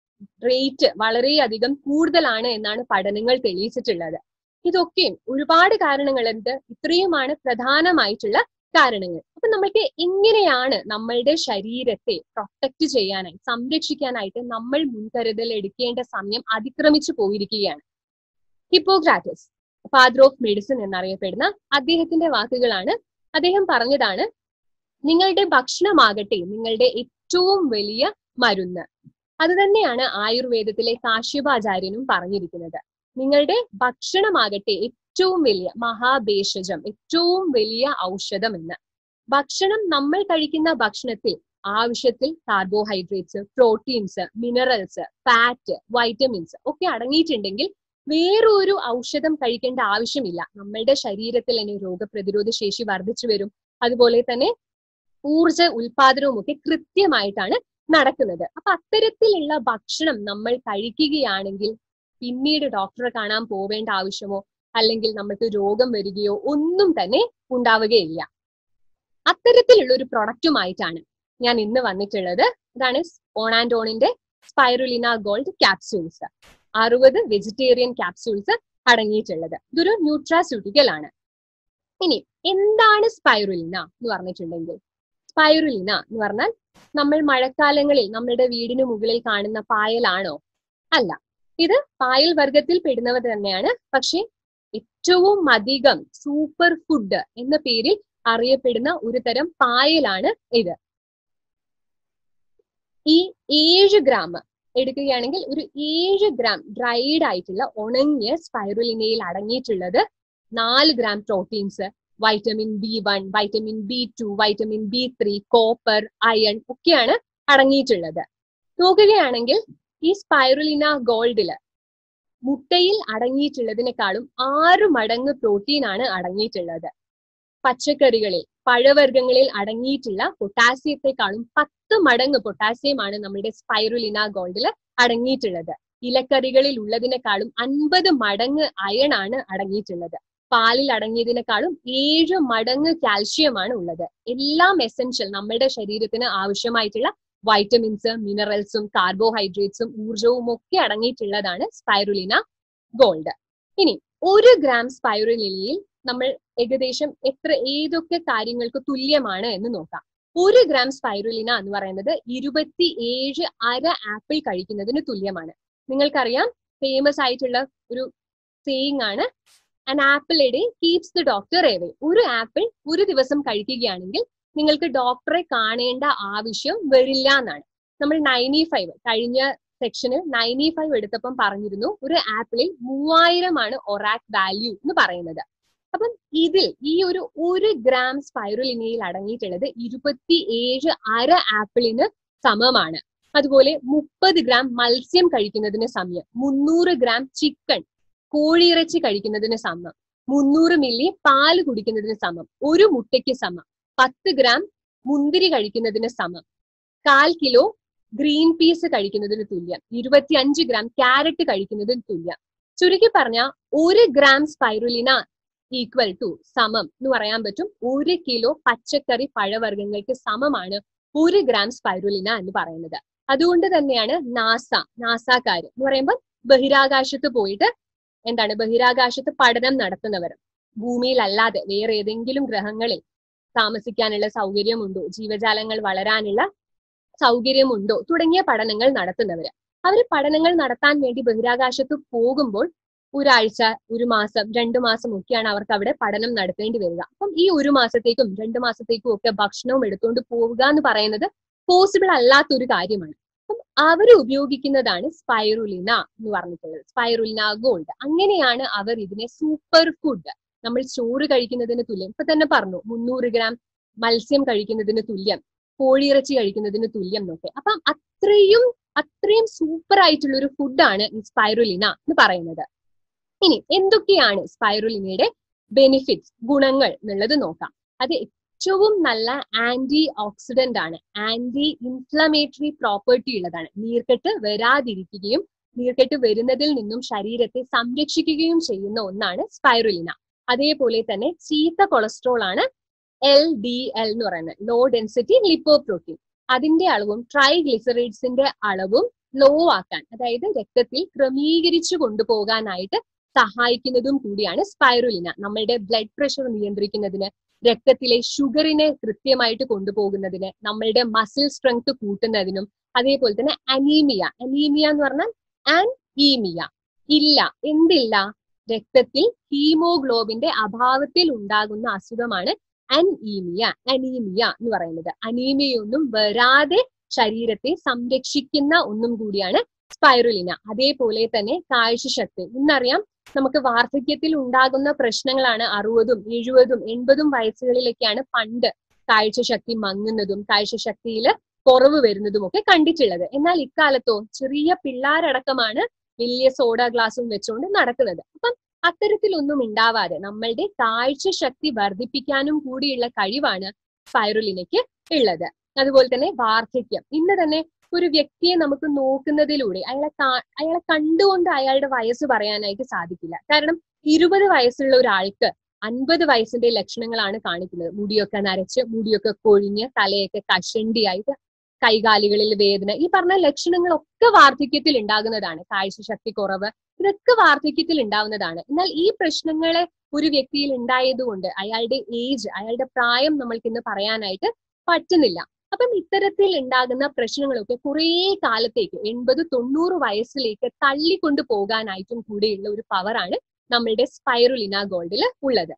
റേറ്റ് വളരെയധികം കൂടുതലാണ് എന്നാണ് പഠനങ്ങൾ തെളിയിച്ചിട്ടുള്ളത് ഇതൊക്കെയും ഒരുപാട് കാരണങ്ങൾ എന്ത് ഇത്രയുമാണ് പ്രധാനമായിട്ടുള്ള കാരണങ്ങൾ അപ്പൊ നമ്മൾക്ക് എങ്ങനെയാണ് നമ്മളുടെ ശരീരത്തെ പ്രൊട്ടക്ട് ചെയ്യാനായി സംരക്ഷിക്കാനായിട്ട് നമ്മൾ മുൻകരുതൽ എടുക്കേണ്ട സമയം അതിക്രമിച്ചു പോയിരിക്കുകയാണ് ഹിപ്പോക്രാറ്റസ് ഫാദർ ഓഫ് മെഡിസിൻ എന്നറിയപ്പെടുന്ന അദ്ദേഹത്തിന്റെ വാക്കുകളാണ് അദ്ദേഹം പറഞ്ഞതാണ് നിങ്ങളുടെ ഭക്ഷണമാകട്ടെ നിങ്ങളുടെ ഏറ്റവും വലിയ മരുന്ന് അത് തന്നെയാണ് ആയുർവേദത്തിലെ കാശ്യപാചാര്യനും പറഞ്ഞിരിക്കുന്നത് നിങ്ങളുടെ ഭക്ഷണമാകട്ടെ ഏറ്റവും വലിയ മഹാഭേഷജം ഏറ്റവും വലിയ ഔഷധം എന്ന് ഭക്ഷണം നമ്മൾ കഴിക്കുന്ന ഭക്ഷണത്തിൽ ആവശ്യത്തിൽ carbohydrates proteins minerals fat vitamins ഒക്കെ അടങ്ങിയിട്ടുണ്ടെങ്കിൽ വേറൊരു ഔഷധം കഴിക്കേണ്ട ആവശ്യമില്ല നമ്മളുടെ ശരീരത്തിൽ തന്നെ രോഗപ്രതിരോധ ശേഷി വർദ്ധിച്ചു വരും അതുപോലെ തന്നെ ഊർജ ഉൽപാദനവും ഒക്കെ കൃത്യമായിട്ടാണ് നടക്കുന്നത് അപ്പൊ അത്തരത്തിലുള്ള ഭക്ഷണം നമ്മൾ കഴിക്കുകയാണെങ്കിൽ പിന്നീട് ഡോക്ടറെ കാണാൻ പോവേണ്ട ആവശ്യമോ അല്ലെങ്കിൽ നമുക്ക് രോഗം വരികയോ ഒന്നും തന്നെ ഉണ്ടാവുകയില്ല അത്തരത്തിലുള്ള ഒരു പ്രൊഡക്റ്റുമായിട്ടാണ് ഞാൻ ഇന്ന് വന്നിട്ടുള്ളത് ഇതാണ് ഓണാൻഡോണിന്റെ സ്പൈറുലിന ഗോൾഡ് ക്യാപ്സ്യൂൾസ് അറുപത് വെജിറ്റേറിയൻ ക്യാപ്സ്യൂൾസ് അടങ്ങിയിട്ടുള്ളത് ഇതൊരു ന്യൂട്രാസ്യൂട്ടിക്കൽ ആണ് ഇനി എന്താണ് സ്പൈറുലിന എന്ന് പറഞ്ഞിട്ടുണ്ടെങ്കിൽ സ്പൈറുലിന എന്ന് പറഞ്ഞാൽ നമ്മൾ മഴക്കാലങ്ങളിൽ നമ്മളുടെ വീടിന് മുകളിൽ കാണുന്ന പായലാണോ അല്ല ഇത് പായൽ വർഗത്തിൽ പെടുന്നവ തന്നെയാണ് പക്ഷെ ഏറ്റവും അധികം സൂപ്പർ ഫുഡ് എന്ന പേരിൽ അറിയപ്പെടുന്ന ഒരു തരം പായലാണ് ഇത് ഈ ഏഴ് ഗ്രാം എടുക്കുകയാണെങ്കിൽ ഒരു ഏഴ് ഗ്രാം ഡ്രൈഡ് ആയിട്ടുള്ള ഉണങ്ങിയ സ്പൈറുലിനയിൽ അടങ്ങിയിട്ടുള്ളത് നാല് gram proteins vitamin B one vitamin B two vitamin B three copper iron ഒക്കെയാണ് അടങ്ങിയിട്ടുള്ളത് നോക്കുകയാണെങ്കിൽ ഈ സ്പൈറുലിന ഗോൾഡില് മുട്ടയിൽ അടങ്ങിയിട്ടുള്ളതിനേക്കാളും ആറ് മടങ്ങ് പ്രോട്ടീൻ ആണ് അടങ്ങിയിട്ടുള്ളത് പച്ചക്കറികളിൽ പഴവർഗ്ഗങ്ങളിൽ അടങ്ങിയിട്ടുള്ള പൊട്ടാസ്യത്തെക്കാളും പത്ത് മടങ്ങ് പൊട്ടാസ്യമാണ് നമ്മുടെ സ്പൈറുലിന ഗോൾഡിൽ അടങ്ങിയിട്ടുള്ളത് ഇലക്കറികളിൽ ഉള്ളതിനേക്കാളും അൻപത് മടങ്ങ് അയൺ ആണ് അടങ്ങിയിട്ടുള്ളത് പാലിൽ അടങ്ങിയതിനേക്കാളും ഏഴ് മടങ്ങ് കാൽഷ്യമാണ് ഉള്ളത് എല്ലാം എസെൻഷ്യൽ നമ്മുടെ ശരീരത്തിന് ആവശ്യമായിട്ടുള്ള വൈറ്റമിൻസ് മിനറൽസും കാർബോഹൈഡ്രേറ്റ്സും ഊർജവും ഒക്കെ അടങ്ങിയിട്ടുള്ളതാണ് സ്പൈറുലിന ഗോൾഡ് ഇനി ഒരു ഗ്രാം സ്പൈറുലിനയിൽ നമ്മൾ ഏകദേശം എത്ര ഏതൊക്കെ കാര്യങ്ങൾക്ക് തുല്യമാണ് എന്ന് നോക്കാം ഒരു ഗ്രാം സ്പൈറുലിന എന്ന് പറയുന്നത് ഇരുപത്തി ഏഴ് അര ആപ്പിൾ കഴിക്കുന്നതിന് തുല്യമാണ് നിങ്ങൾക്കറിയാം ഫേമസ് ആയിട്ടുള്ള ഒരു സേയിങ് ആണ് an apple a day keeps the doctor away ഒരു ആപ്പിൾ ഒരു ദിവസം കഴിക്കുകയാണെങ്കിൽ നിങ്ങൾക്ക് ഡോക്ടറെ കാണേണ്ട ആവശ്യം വരില്ല എന്നാണ് നമ്മൾ നയൻറ്റി ഫൈവ് കഴിഞ്ഞ സെക്ഷന് നയൻറ്റി ഫൈവ് എടുത്തപ്പം പറഞ്ഞിരുന്നു ഒരു ആപ്പിളിൽ മൂവായിരമാണ് ഒറാക് വാല്യൂ എന്ന് പറയുന്നത് അപ്പം ഇതിൽ ഈ ഒരു ഒരു ഗ്രാം സ്പൈറുലിനയിൽ അടങ്ങിയിട്ടുള്ളത് ഇരുപത്തി ഏഴ് അര ആപ്പിളിന് സമമാണ് അതുപോലെ മുപ്പത് ഗ്രാം മത്സ്യം കഴിക്കുന്നതിന് സമയം മുന്നൂറ് ഗ്രാം ചിക്കൻ കോഴിയിറച്ചി കഴിക്കുന്നതിന് സമം മുന്നൂറ് മില്ലി പാല് കുടിക്കുന്നതിന് സമം ഒരു മുട്ടയ്ക്ക് സമം പത്ത് ഗ്രാം മുന്തിരി കഴിക്കുന്നതിന് സമം കാൽ കിലോ ഗ്രീൻ പീസ് കഴിക്കുന്നതിന് തുല്യം ഇരുപത്തിയഞ്ച് ഗ്രാം ക്യാരറ്റ് കഴിക്കുന്നതിന് തുല്യം ചുരുക്കി പറഞ്ഞ ഒരു ഗ്രാം സ്പൈറുലിന ഈക്വൽ ടു സമം എന്ന് പറയാൻ പറ്റും ഒരു കിലോ പച്ചക്കറി പഴവർഗ്ഗങ്ങൾക്ക് സമമാണ് ഒരു ഗ്രാം സ്പൈറുലിന എന്ന് പറയുന്നത് അതുകൊണ്ട് തന്നെയാണ് നാസ നാസാക്കാര് എന്ന് പറയുമ്പോൾ ബഹിരാകാശത്ത് പോയിട്ട് എന്താണ് ബഹിരാകാശത്ത് പഠനം നടത്തുന്നവർ ഭൂമിയിലല്ലാതെ വേറെ ഏതെങ്കിലും ഗ്രഹങ്ങളിൽ താമസിക്കാനുള്ള സൗകര്യമുണ്ടോ ജീവജാലങ്ങൾ വളരാനുള്ള സൗകര്യമുണ്ടോ തുടങ്ങിയ പഠനങ്ങൾ നടത്തുന്നവര് അവർ പഠനങ്ങൾ നടത്താൻ വേണ്ടി ബഹിരാകാശത്ത് പോകുമ്പോൾ ഒരാഴ്ച ഒരു മാസം രണ്ടു മാസം ഒക്കെയാണ് അവർക്ക് അവിടെ പഠനം നടത്തേണ്ടി വരിക അപ്പം ഈ ഒരു മാസത്തേക്കും രണ്ടു മാസത്തേക്കും ഒക്കെ ഭക്ഷണവും എടുത്തുകൊണ്ട് പോവുക എന്ന് പറയുന്നത് പോസിബിൾ അല്ലാത്തൊരു കാര്യമാണ് അപ്പം അവർ ഉപയോഗിക്കുന്നതാണ് സ്പൈറുലിന എന്ന് പറഞ്ഞിട്ടുള്ളത് സ്പൈറുലിന ഗോൾഡ് അങ്ങനെയാണ് അവർ ഇതിനെ സൂപ്പർ ഫുഡ് നമ്മൾ ചോറ് കഴിക്കുന്നതിന് തുല്യം ഇപ്പൊ തന്നെ പറഞ്ഞു മുന്നൂറ് ഗ്രാം മത്സ്യം കഴിക്കുന്നതിന് തുല്യം കോഴിയിറച്ചി കഴിക്കുന്നതിന് തുല്യം എന്നൊക്കെ അപ്പം അത്രയും അത്രയും സൂപ്പർ ആയിട്ടുള്ള ഒരു ഫുഡാണ് ഈ സ്പൈറുലിന എന്ന് പറയുന്നത് ഇനി എന്തൊക്കെയാണ് സ്പൈറുലിനയുടെ ബെനിഫിറ്റ്സ് ഗുണങ്ങൾ എന്നുള്ളത് നോക്കാം അത് ഏറ്റവും നല്ല ആന്റി ഓക്സിഡന്റ് ആണ് ആന്റി ഇൻഫ്ലമേറ്ററി പ്രോപ്പർട്ടി ഉള്ളതാണ് നീർക്കെട്ട് വരാതിരിക്കുകയും നീർക്കെട്ട് വരുന്നതിൽ നിന്നും ശരീരത്തെ സംരക്ഷിക്കുകയും ചെയ്യുന്ന ഒന്നാണ് സ്പൈറുലിന അതേപോലെ തന്നെ ചീത്ത കൊളസ്ട്രോൾ ആണ് എൽ ഡി എൽ എന്ന് പറയുന്നത് ലോ ഡെൻസിറ്റി ലിപ്പോ പ്രോട്ടീൻ അതിന്റെ അളവും ട്രൈഗ്ലിസറൈഡ്സിന്റെ അളവും ലോ ആക്കാൻ അതായത് രക്തത്തിൽ ക്രമീകരിച്ചു കൊണ്ടുപോകാനായിട്ട് സഹായിക്കുന്നതും കൂടിയാണ് സ്പൈറുലിന നമ്മളുടെ ബ്ലഡ് പ്രഷർ നിയന്ത്രിക്കുന്നതിന് രക്തത്തിലെ ഷുഗറിനെ കൃത്യമായിട്ട് കൊണ്ടുപോകുന്നതിന് നമ്മളുടെ മസിൽ സ്ട്രെങ്ത് കൂട്ടുന്നതിനും അതേപോലെ തന്നെ അനീമിയ അനീമിയ എന്ന് പറഞ്ഞാൽ ആൻഈമിയ ഇല്ല എന്തില്ല രക്തത്തിൽ ഹീമോഗ്ലോബിന്റെ അഭാവത്തിൽ ഉണ്ടാകുന്ന അസുഖമാണ് അനീമിയ അനീമിയ എന്ന് പറയുന്നത് അനീമിയൊന്നും വരാതെ ശരീരത്തെ സംരക്ഷിക്കുന്ന ഒന്നും കൂടിയാണ് സ്പൈറുലിന അതേപോലെ തന്നെ കാഴ്ചശക്തി ഇന്നറിയാം നമുക്ക് വാർദ്ധക്യത്തിൽ ഉണ്ടാകുന്ന പ്രശ്നങ്ങളാണ് അറുപതും എഴുപതും എൺപതും വയസ്സുകളിലൊക്കെയാണ് പണ്ട് കാഴ്ചശക്തി മങ്ങുന്നതും കാഴ്ചശക്തിയിൽ കുറവ് വരുന്നതും ഒക്കെ കണ്ടിട്ടുള്ളത് എന്നാൽ ഇക്കാലത്തോ ചെറിയ പിള്ളാരടക്കമാണ് വലിയ സോഡ ഗ്ലാസും വെച്ചുകൊണ്ട് നടക്കുന്നത് അപ്പം അത്തരത്തിലൊന്നും ഉണ്ടാവാതെ നമ്മളുടെ കാഴ്ചശക്തി വർദ്ധിപ്പിക്കാനും കൂടിയുള്ള കഴിവാണ് സ്പൈറുലിനയ്ക്ക് ഉള്ളത് അതുപോലെ തന്നെ വാർദ്ധക്യം ഇന്ന് തന്നെ ഒരു വ്യക്തിയെ നമുക്ക് നോക്കുന്നതിലൂടെ അയാളെ അയാളെ കണ്ടുകൊണ്ട് അയാളുടെ വയസ്സ് പറയാനായിട്ട് സാധിക്കില്ല കാരണം ഇരുപത് വയസ്സുള്ള ഒരാൾക്ക് അൻപത് വയസ്സിന്റെ ലക്ഷണങ്ങളാണ് കാണിക്കുന്നത് മുടിയൊക്കെ നരച്ച് മുടിയൊക്കെ കൊഴിഞ്ഞ് തലയൊക്കെ കഷണ്ടിയായിട്ട് കൈകാലുകളിൽ വേദന ഈ പറഞ്ഞ ലക്ഷണങ്ങളൊക്കെ വാർദ്ധക്യത്തിൽ ഉണ്ടാകുന്നതാണ് കാഴ്ചശക്തി കുറവ് ഇതൊക്കെ വാർദ്ധക്യത്തിൽ ഉണ്ടാവുന്നതാണ് എന്നാൽ ഈ പ്രശ്നങ്ങളെ ഒരു വ്യക്തിയിൽ ഉണ്ടായതുകൊണ്ട് അയാളുടെ ഏജ് അയാളുടെ പ്രായം നമ്മൾക്ക് ഇന്ന് പറയാനായിട്ട് പറ്റുന്നില്ല അപ്പം ഇത്തരത്തിൽ ഉണ്ടാകുന്ന പ്രശ്നങ്ങളൊക്കെ കുറേ കാലത്തേക്ക് എൺപത് തൊണ്ണൂറ് വയസ്സിലേക്ക് തള്ളിക്കൊണ്ടു പോകാനായിട്ടും കൂടെയുള്ള ഒരു പവറാണ് നമ്മളുടെ സ്പൈറുലിന ഗോൾഡിൽ ഉള്ളത്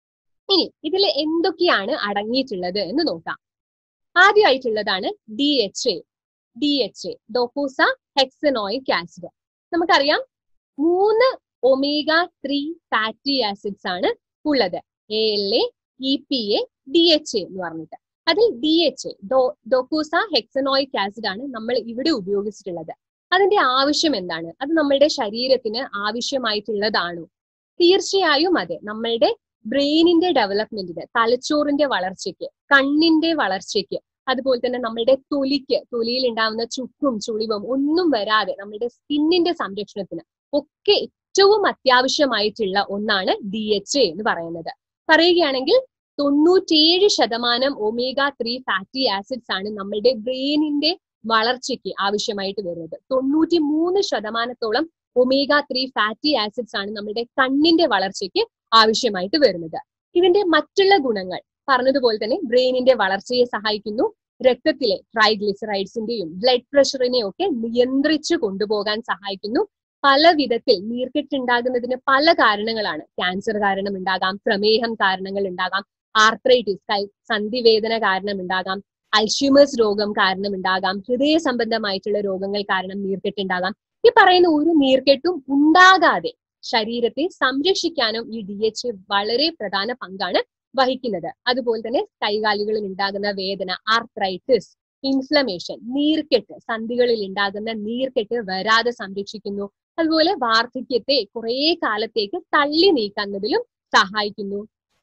ഇനി ഇതിൽ എന്തൊക്കെയാണ് അടങ്ങിയിട്ടുള്ളത് എന്ന് നോക്കാം ആദ്യമായിട്ടുള്ളതാണ് D H A D H A docosahexaenoic acid നമുക്കറിയാം മൂന്ന് ഒമേഗ ത്രീ ഫാറ്റി ആസിഡ്സ് ആണ് ഉള്ളത് A L A E P A D H A എന്ന് പറഞ്ഞിട്ട് അതിൽ D H A docosahexaenoic acid ആണ് നമ്മൾ ഇവിടെ ഉപയോഗിച്ചിട്ടുള്ളത് അതിന്റെ ആവശ്യം എന്താണ് അത് നമ്മളുടെ ശരീരത്തിന് ആവശ്യമായിട്ടുള്ളതാണോ തീർച്ചയായും അതെ നമ്മളുടെ ബ്രെയിനിന്റെ ഡെവലപ്മെന്റിന് തലച്ചോറിന്റെ വളർച്ചയ്ക്ക് കണ്ണിന്റെ വളർച്ചയ്ക്ക് അതുപോലെ തന്നെ നമ്മളുടെ തൊലിക്ക് തൊലിയിൽ ഉണ്ടാവുന്ന ചുക്കും ചുളിവും ഒന്നും വരാതെ നമ്മളുടെ സ്കിന്നിന്റെ സംരക്ഷണത്തിന് ഒക്കെ ഏറ്റവും അത്യാവശ്യമായിട്ടുള്ള ഒന്നാണ് ഡി എച്ച് എ എന്ന് പറയുന്നത് പറയുകയാണെങ്കിൽ തൊണ്ണൂറ്റിയേഴ് ശതമാനം ഒമേഗ ത്രീ ഫാറ്റി ആസിഡ്സ് ആണ് നമ്മളുടെ ബ്രെയിനിന്റെ വളർച്ചയ്ക്ക് ആവശ്യമായിട്ട് വരുന്നത് തൊണ്ണൂറ്റി മൂന്ന് ശതമാനത്തോളം ഒമേഗ ത്രീ ഫാറ്റി ആസിഡ്സ് ആണ് നമ്മുടെ കണ്ണിന്റെ വളർച്ചയ്ക്ക് ആവശ്യമായിട്ട് വരുന്നത് ഇതിന്റെ മറ്റുള്ള ഗുണങ്ങൾ പറഞ്ഞതുപോലെ തന്നെ ബ്രെയിനിന്റെ വളർച്ചയെ സഹായിക്കുന്നു രക്തത്തിലെ ട്രൈഗ്ലിസറൈഡ്സിന്റെയും ബ്ലഡ് പ്രഷറിനെയും ഒക്കെ നിയന്ത്രിച്ചു കൊണ്ടുപോകാൻ സഹായിക്കുന്നു പല വിധത്തിൽ നീർക്കെട്ടുണ്ടാകുന്നതിന് പല കാരണങ്ങളാണ് ക്യാൻസർ കാരണം ഉണ്ടാകാം പ്രമേഹം കാരണങ്ങൾ ഉണ്ടാകാം ആർത്രൈറ്റിസ് കൈ സന്ധിവേദന കാരണം ഉണ്ടാകാം അൽഷ്യൂമേഴ്സ് രോഗം കാരണം ഉണ്ടാകാം ഹൃദയ സംബന്ധമായിട്ടുള്ള രോഗങ്ങൾ കാരണം നീർക്കെട്ടുണ്ടാകാം ഈ പറയുന്ന ഒരു നീർക്കെട്ടും ഉണ്ടാകാതെ ശരീരത്തെ സംരക്ഷിക്കാനും ഈ ഡി എച്ച് വളരെ പ്രധാന പങ്കാണ് വഹിക്കുന്നത് അതുപോലെ തന്നെ കൈകാലുകളിൽ ഉണ്ടാകുന്ന വേദന ആർത്രൈറ്റിസ് ഇൻഫ്ലമേഷൻ നീർക്കെട്ട് സന്ധികളിൽ ഉണ്ടാകുന്ന നീർക്കെട്ട് വരാതെ സംരക്ഷിക്കുന്നു അതുപോലെ വാർദ്ധക്യത്തെ കുറെ കാലത്തേക്ക് തള്ളി നീക്കുന്നതിലും സഹായിക്കുന്നു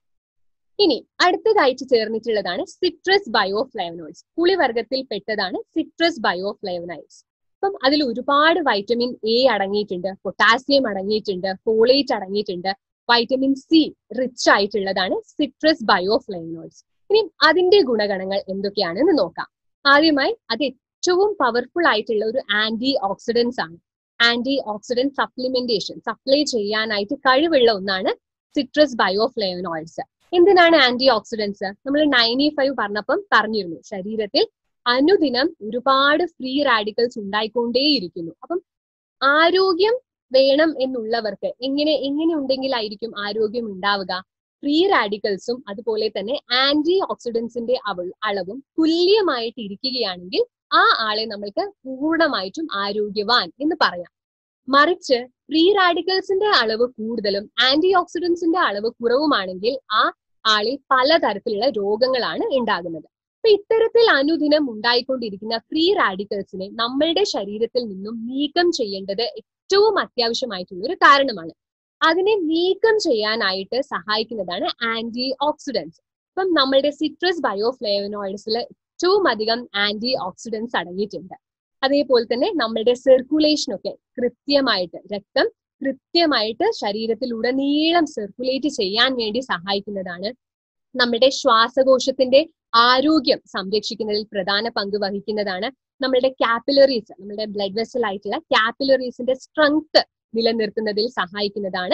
ഇനി അടുത്തതായിട്ട് ചേർന്നിട്ടുള്ളതാണ് സിട്രസ് ബയോഫ്ലേവനോയിഡ്സ് പുളിവർഗത്തിൽ പെട്ടതാണ് സിട്രസ് ബയോഫ്ലേവനോയിഡ്സ് അപ്പം അതിൽ ഒരുപാട് വൈറ്റമിൻ എ അടങ്ങിയിട്ടുണ്ട് പൊട്ടാസ്യം അടങ്ങിയിട്ടുണ്ട് ഫോളേറ്റ് അടങ്ങിയിട്ടുണ്ട് വൈറ്റമിൻ സി റിച്ച് ആയിട്ടുള്ളതാണ് സിട്രസ് ബയോഫ്ലേവനോയിഡ്സ് ഇനി അതിന്റെ ഗുണഗണങ്ങൾ എന്തൊക്കെയാണെന്ന് നോക്കാം ആദ്യമായി അത് ഏറ്റവും പവർഫുൾ ആയിട്ടുള്ള ഒരു ആന്റി ഓക്സിഡൻസ് ആണ് ആന്റി ഓക്സിഡന്റ് സപ്ലിമെന്റേഷൻ സപ്ലൈ ചെയ്യാനായിട്ട് കഴിവുള്ള ഒന്നാണ് സിട്രസ് ബയോഫ്ലേവനോയിഡ്സ് എന്തിനാണ് ആന്റി ഓക്സിഡൻസ് നമ്മൾ നയൻറ്റി ഫൈവ് പറഞ്ഞപ്പം പറഞ്ഞിരുന്നു ശരീരത്തിൽ അനുദിനം ഒരുപാട് ഫ്രീ റാഡിക്കൽസ് ഉണ്ടായിക്കൊണ്ടേയിരിക്കുന്നു അപ്പം ആരോഗ്യം വേണം എന്നുള്ളവർക്ക് എങ്ങനെ എങ്ങനെ ഉണ്ടെങ്കിലായിരിക്കും ആരോഗ്യം ഉണ്ടാവുക ഫ്രീ റാഡിക്കൽസും അതുപോലെ തന്നെ ആന്റി ഓക്സിഡൻസിന്റെ അളവും തുല്യമായിട്ട് ഇരിക്കുകയാണെങ്കിൽ ആ ആളെ നമ്മൾക്ക് പൂർണ്ണമായിട്ടും ആരോഗ്യവാൻ എന്ന് പറയാം മറിച്ച് ഫ്രീ റാഡിക്കൽസിന്റെ അളവ് കൂടുതലും ആന്റി ഓക്സിഡൻസിന്റെ അളവ് കുറവുമാണെങ്കിൽ ആ ആളിൽ പലതരത്തിലുള്ള രോഗങ്ങളാണ് ഉണ്ടാകുന്നത് അപ്പൊ ഇത്തരത്തിൽ അനുദിനം ഉണ്ടായിക്കൊണ്ടിരിക്കുന്ന ഫ്രീ റാഡിക്കൽസിനെ നമ്മളുടെ ശരീരത്തിൽ നിന്നും നീക്കം ചെയ്യേണ്ടത് ഏറ്റവും അത്യാവശ്യമായിട്ടുള്ള ഒരു കാരണമാണ് അതിനെ നീക്കം ചെയ്യാനായിട്ട് സഹായിക്കുന്നതാണ് ആന്റി ഓക്സിഡൻസ് ഇപ്പം നമ്മളുടെ സിട്രസ് ബയോഫ്ലേവനോയിഡ്സിൽ ഏറ്റവും അധികം ആന്റി ഓക്സിഡൻസ് അടങ്ങിയിട്ടുണ്ട് അതേപോലെ തന്നെ നമ്മളുടെ സർക്കുലേഷൻ ഒക്കെ കൃത്യമായിട്ട് രക്തം കൃത്യമായിട്ട് ശരീരത്തിലുടനീളം സർക്കുലേറ്റ് ചെയ്യാൻ വേണ്ടി സഹായിക്കുന്നതാണ് നമ്മുടെ ശ്വാസകോശത്തിന്റെ ആരോഗ്യം സംരക്ഷിക്കുന്നതിൽ പ്രധാന പങ്ക് വഹിക്കുന്നതാണ് നമ്മളുടെ കാപ്പിലറീസ് നമ്മുടെ ബ്ലഡ് വെസൽ ആയിട്ടുള്ള കാപ്പിലറീസിന്റെ സ്ട്രെങ്ത് നിലനിർത്തുന്നതിൽ സഹായിക്കുന്നതാണ്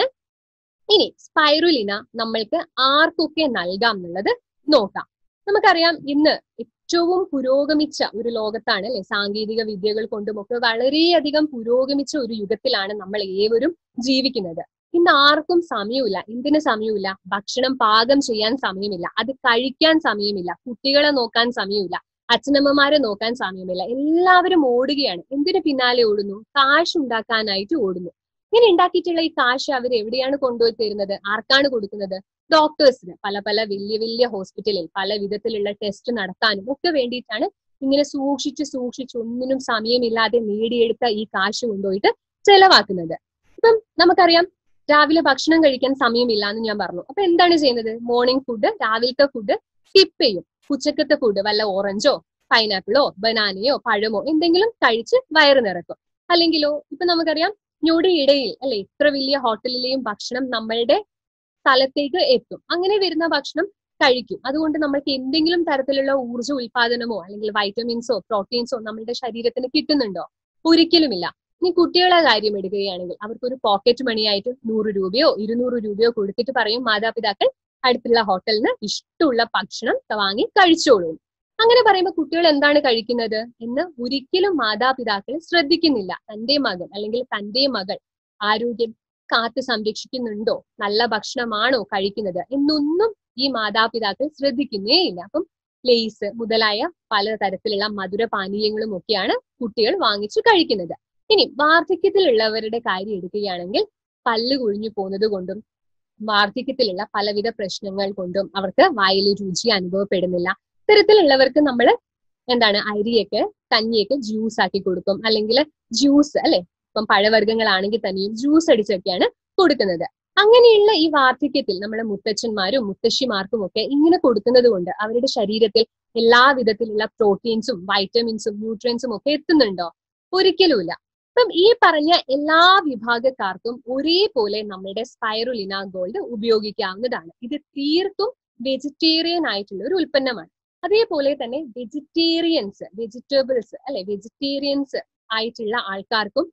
ഇനി സ്പൈറുലിന നമ്മൾക്ക് ആർക്കൊക്കെ നൽകാം എന്നുള്ളത് നോക്കാം നമുക്കറിയാം ഇന്ന് ഏറ്റവും പുരോഗമിച്ച ഒരു ലോകത്താണ് അല്ലെ സാങ്കേതിക വിദ്യകൾ കൊണ്ടുമൊക്കെ വളരെയധികം പുരോഗമിച്ച ഒരു യുഗത്തിലാണ് നമ്മൾ ഏവരും ജീവിക്കുന്നത് ഇന്ന് ആർക്കും സമയമില്ല എന്തിനു സമയമില്ല ഭക്ഷണം പാകം ചെയ്യാൻ സമയമില്ല അത് കഴിക്കാൻ സമയമില്ല കുട്ടികളെ നോക്കാൻ സമയമില്ല അച്ഛനമ്മമാരെ നോക്കാൻ സമയമില്ല എല്ലാവരും ഓടുകയാണ് എന്തിനു പിന്നാലെ ഓടുന്നു കാശ് ഉണ്ടാക്കാനായിട്ട് ഓടുന്നു ഇങ്ങനെ ഉണ്ടാക്കിയിട്ടുള്ള ഈ കാശ് അവർ എവിടെയാണ് കൊണ്ടുപോയി തരുന്നത് ആർക്കാണ് കൊടുക്കുന്നത് ഡോക്ടേഴ്സിന് പല പല വലിയ വലിയ ഹോസ്പിറ്റലിൽ പല വിധത്തിലുള്ള ടെസ്റ്റ് നടത്താനും ഒക്കെ വേണ്ടിയിട്ടാണ് ഇങ്ങനെ സൂക്ഷിച്ച് സൂക്ഷിച്ച് ഒന്നിനും സമയമില്ലാതെ നേടിയെടുത്ത ഈ കാശ് കൊണ്ടുപോയിട്ട് ചെലവാക്കുന്നത് ഇപ്പം നമുക്കറിയാം രാവിലെ ഭക്ഷണം കഴിക്കാൻ സമയമില്ല എന്ന് ഞാൻ പറഞ്ഞു അപ്പൊ എന്താണ് ചെയ്യുന്നത് മോർണിംഗ് ഫുഡ് രാവിലത്തെ ഫുഡ് സ്കിപ്പ് ചെയ്യും ഉച്ചക്കത്തെ ഫുഡ് വല്ല ഓറഞ്ചോ പൈനാപ്പിളോ ബനാനയോ പഴമോ എന്തെങ്കിലും കഴിച്ച് വയറ് നിറക്കും അല്ലെങ്കിലോ ഇപ്പൊ നമുക്കറിയാം ഞൊടിയിടയിൽ അല്ലെ ഇത്ര വലിയ ഹോട്ടലിലെയും ഭക്ഷണം നമ്മളുടെ സ്ഥലത്തേക്ക് എത്തും അങ്ങനെ വരുന്ന ഭക്ഷണം കഴിക്കും അതുകൊണ്ട് നമ്മൾക്ക് എന്തെങ്കിലും തരത്തിലുള്ള ഊർജ്ജ ഉൽപാദനമോ അല്ലെങ്കിൽ വൈറ്റമിൻസോ പ്രോട്ടീൻസോ നമ്മളുടെ ശരീരത്തിന് കിട്ടുന്നുണ്ടോ ഒരിക്കലുമില്ല ഇനി കുട്ടികളെ കാര്യം എടുക്കുകയാണെങ്കിൽ അവർക്കൊരു പോക്കറ്റ് മണിയായിട്ട് നൂറ് രൂപയോ ഇരുന്നൂറ് രൂപയോ കൊടുത്തിട്ട് പറയും മാതാപിതാക്കൾ അടുത്തുള്ള ഹോട്ടലിന് ഇഷ്ടമുള്ള ഭക്ഷണം വാങ്ങി കഴിച്ചോളൂ അങ്ങനെ പറയുമ്പോൾ കുട്ടികൾ എന്താണ് കഴിക്കുന്നത് എന്ന് ഒരിക്കലും മാതാപിതാക്കൾ ശ്രദ്ധിക്കുന്നില്ല തന്റെ മകൻ അല്ലെങ്കിൽ തന്റെ മകൾ ആരോഗ്യം കാത്തു സംരക്ഷിക്കുന്നുണ്ടോ നല്ല ഭക്ഷണമാണോ കഴിക്കുന്നത് എന്നൊന്നും ഈ മാതാപിതാക്കൾ ശ്രദ്ധിക്കുന്നേ ഇല്ല അപ്പം ലേസ് മുതലായ പലതരത്തിലുള്ള മധുര പാനീയങ്ങളും ഒക്കെയാണ് കുട്ടികൾ വാങ്ങിച്ചു കഴിക്കുന്നത് ഇനി വാർദ്ധക്യത്തിലുള്ളവരുടെ കാര്യം എടുക്കുകയാണെങ്കിൽ പല്ല് കുഴിഞ്ഞു പോകുന്നത് കൊണ്ടും വാർദ്ധക്യത്തിലുള്ള പലവിധ പ്രശ്നങ്ങൾ കൊണ്ടും അവർക്ക് വായിൽ രുചി അനുഭവപ്പെടുന്നില്ല ഇത്തരത്തിലുള്ളവർക്ക് നമ്മൾ എന്താണ് അരിയൊക്കെ കഞ്ഞിയൊക്കെ ജ്യൂസ് ആക്കി കൊടുക്കും അല്ലെങ്കിൽ ജ്യൂസ് അല്ലെ ഇപ്പം പഴവർഗ്ഗങ്ങളാണെങ്കിൽ തന്നെയും ജ്യൂസ് അടിച്ചൊക്കെയാണ് കൊടുക്കുന്നത് അങ്ങനെയുള്ള ഈ വാർദ്ധക്യത്തിൽ നമ്മുടെ മുത്തച്ഛന്മാരും മുത്തശ്ശിമാർക്കും ഒക്കെ ഇങ്ങനെ കൊടുക്കുന്നത് കൊണ്ട് അവരുടെ ശരീരത്തിൽ എല്ലാ വിധത്തിലുള്ള പ്രോട്ടീൻസും വൈറ്റമിൻസും ന്യൂട്രിയൻസും ഒക്കെ എത്തുന്നുണ്ടോ ഒരിക്കലുമില്ല അപ്പം ഈ പറഞ്ഞ എല്ലാ വിഭാഗക്കാർക്കും ഒരേപോലെ നമ്മുടെ സ്പൈറുലിന ഗോൾഡ് ഉപയോഗിക്കാവുന്നതാണ് ഇത് തീർത്തും വെജിറ്റേറിയൻ ആയിട്ടുള്ള ഒരു ഉൽപ്പന്നമാണ് അതേപോലെ തന്നെ വെജിറ്റേറിയൻസ് വെജിറ്റബിൾസ് അല്ലെ വെജിറ്റേറിയൻസ് ആയിട്ടുള്ള ആൾക്കാർക്കും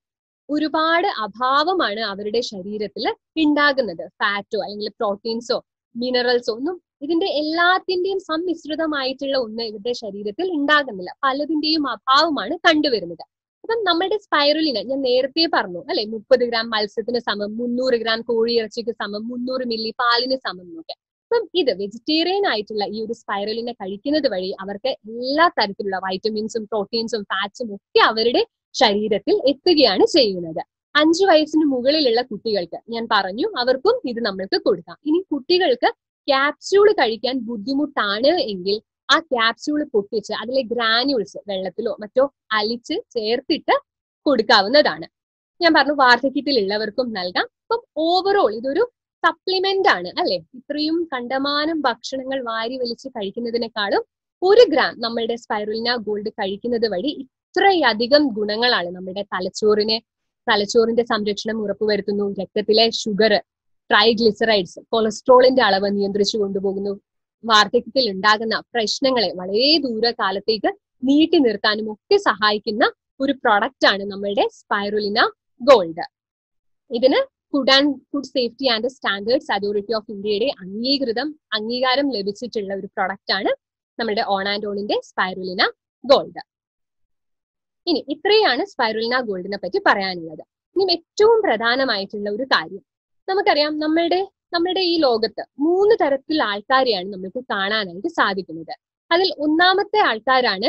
ഒരുപാട് അഭാവമാണ് അവരുടെ ശരീരത്തിൽ ഉണ്ടാകുന്നത് ഫാറ്റോ അല്ലെങ്കിൽ പ്രോട്ടീൻസോ മിനറൽസോ ഒന്നും ഇതിന്റെ എല്ലാത്തിന്റെയും സമ്മിശ്രിതമായിട്ടുള്ള ഒന്ന് ഇവരുടെ ശരീരത്തിൽ ഉണ്ടാകുന്നില്ല പലതിന്റെയും അഭാവമാണ് കണ്ടുവരുന്നത് അപ്പം നമ്മുടെ സ്പൈറലിന് ഞാൻ നേരത്തെ പറഞ്ഞു അല്ലെ മുപ്പത് ഗ്രാം മത്സ്യത്തിന് സമം മുന്നൂറ് ഗ്രാം കോഴിയിറച്ചിക്ക് സമം മുന്നൂറ് മില്ലി പാലിന് സമം എന്നൊക്കെ അപ്പം ഇത് വെജിറ്റേറിയൻ ആയിട്ടുള്ള ഈ ഒരു സ്പൈറലിനെ കഴിക്കുന്നത് വഴി അവർക്ക് എല്ലാ തരത്തിലുള്ള വൈറ്റമിൻസും പ്രോട്ടീൻസും ഫാറ്റ്സും ഒക്കെ അവരുടെ ശരീരത്തിൽ എത്തുകയാണ് ചെയ്യുന്നത് അഞ്ചു വയസ്സിന് മുകളിലുള്ള കുട്ടികൾക്ക് ഞാൻ പറഞ്ഞു അവർക്കും ഇത് നമ്മൾക്ക് കൊടുക്കാം ഇനി കുട്ടികൾക്ക് ക്യാപ്സ്യൂൾ കഴിക്കാൻ ബുദ്ധിമുട്ടാണ് എങ്കിൽ ആ ക്യാപ്സ്യൂൾ പൊട്ടിച്ച് അതിലെ ഗ്രാന്യൂൾസ് വെള്ളത്തിലോ മറ്റോ അലിച്ച് ചേർത്തിട്ട് കൊടുക്കാവുന്നതാണ് ഞാൻ പറഞ്ഞു വാർദ്ധക്യത്തിലുള്ളവർക്കും നൽകാം അപ്പം ഓവറോൾ ഇതൊരു സപ്ലിമെന്റ് ആണ് അല്ലെ ഇത്രയും കണ്ടമാനം ഭക്ഷണങ്ങൾ വാരി വലിച്ച് കഴിക്കുന്നതിനേക്കാളും ഒരു ഗ്രാം നമ്മളുടെ സ്പൈറുലിന ഗോൾഡ് കഴിക്കുന്നത് വഴി ഇത്രയധികം ഗുണങ്ങളാണ് നമ്മുടെ തലച്ചോറിനെ തലച്ചോറിന്റെ സംരക്ഷണം ഉറപ്പുവരുത്തുന്നു രക്തത്തിലെ ഷുഗർ ട്രൈഗ്ലിസറൈഡ്സ് കൊളസ്ട്രോളിന്റെ അളവ് നിയന്ത്രിച്ചു കൊണ്ടുപോകുന്നു വാർദ്ധക്യത്തിൽ ഉണ്ടാകുന്ന പ്രശ്നങ്ങളെ വളരെ ദൂരകാലത്തേക്ക് നീട്ടി നിർത്താനും ഒക്കെ സഹായിക്കുന്ന ഒരു പ്രൊഡക്റ്റ് ആണ് നമ്മളുടെ സ്പൈറുലിന ഗോൾഡ് ഇതിന് food and food safety and standards authority of ഇന്ത്യയുടെ അംഗീകൃതം അംഗീകാരം ലഭിച്ചിട്ടുള്ള ഒരു പ്രൊഡക്റ്റ് ആണ് നമ്മുടെ ഓൺ ആൻഡ് ഓണിന്റെ സ്പൈറുലിന ഗോൾഡ് ഇനി ഇത്രയാണ് സ്പൈറുലിന ഗോൾഡിനെ പറ്റി പറയാനുള്ളത് ഇനി ഏറ്റവും പ്രധാനമായിട്ടുള്ള ഒരു കാര്യം നമുക്കറിയാം നമ്മളുടെ നമ്മുടെ ഈ ലോകത്ത് മൂന്ന് തരത്തിൽ ആൾക്കാരെയാണ് നമുക്ക് കാണാനായിട്ട് സാധിക്കുന്നത് അതിൽ ഒന്നാമത്തെ ആൾക്കാരാണ്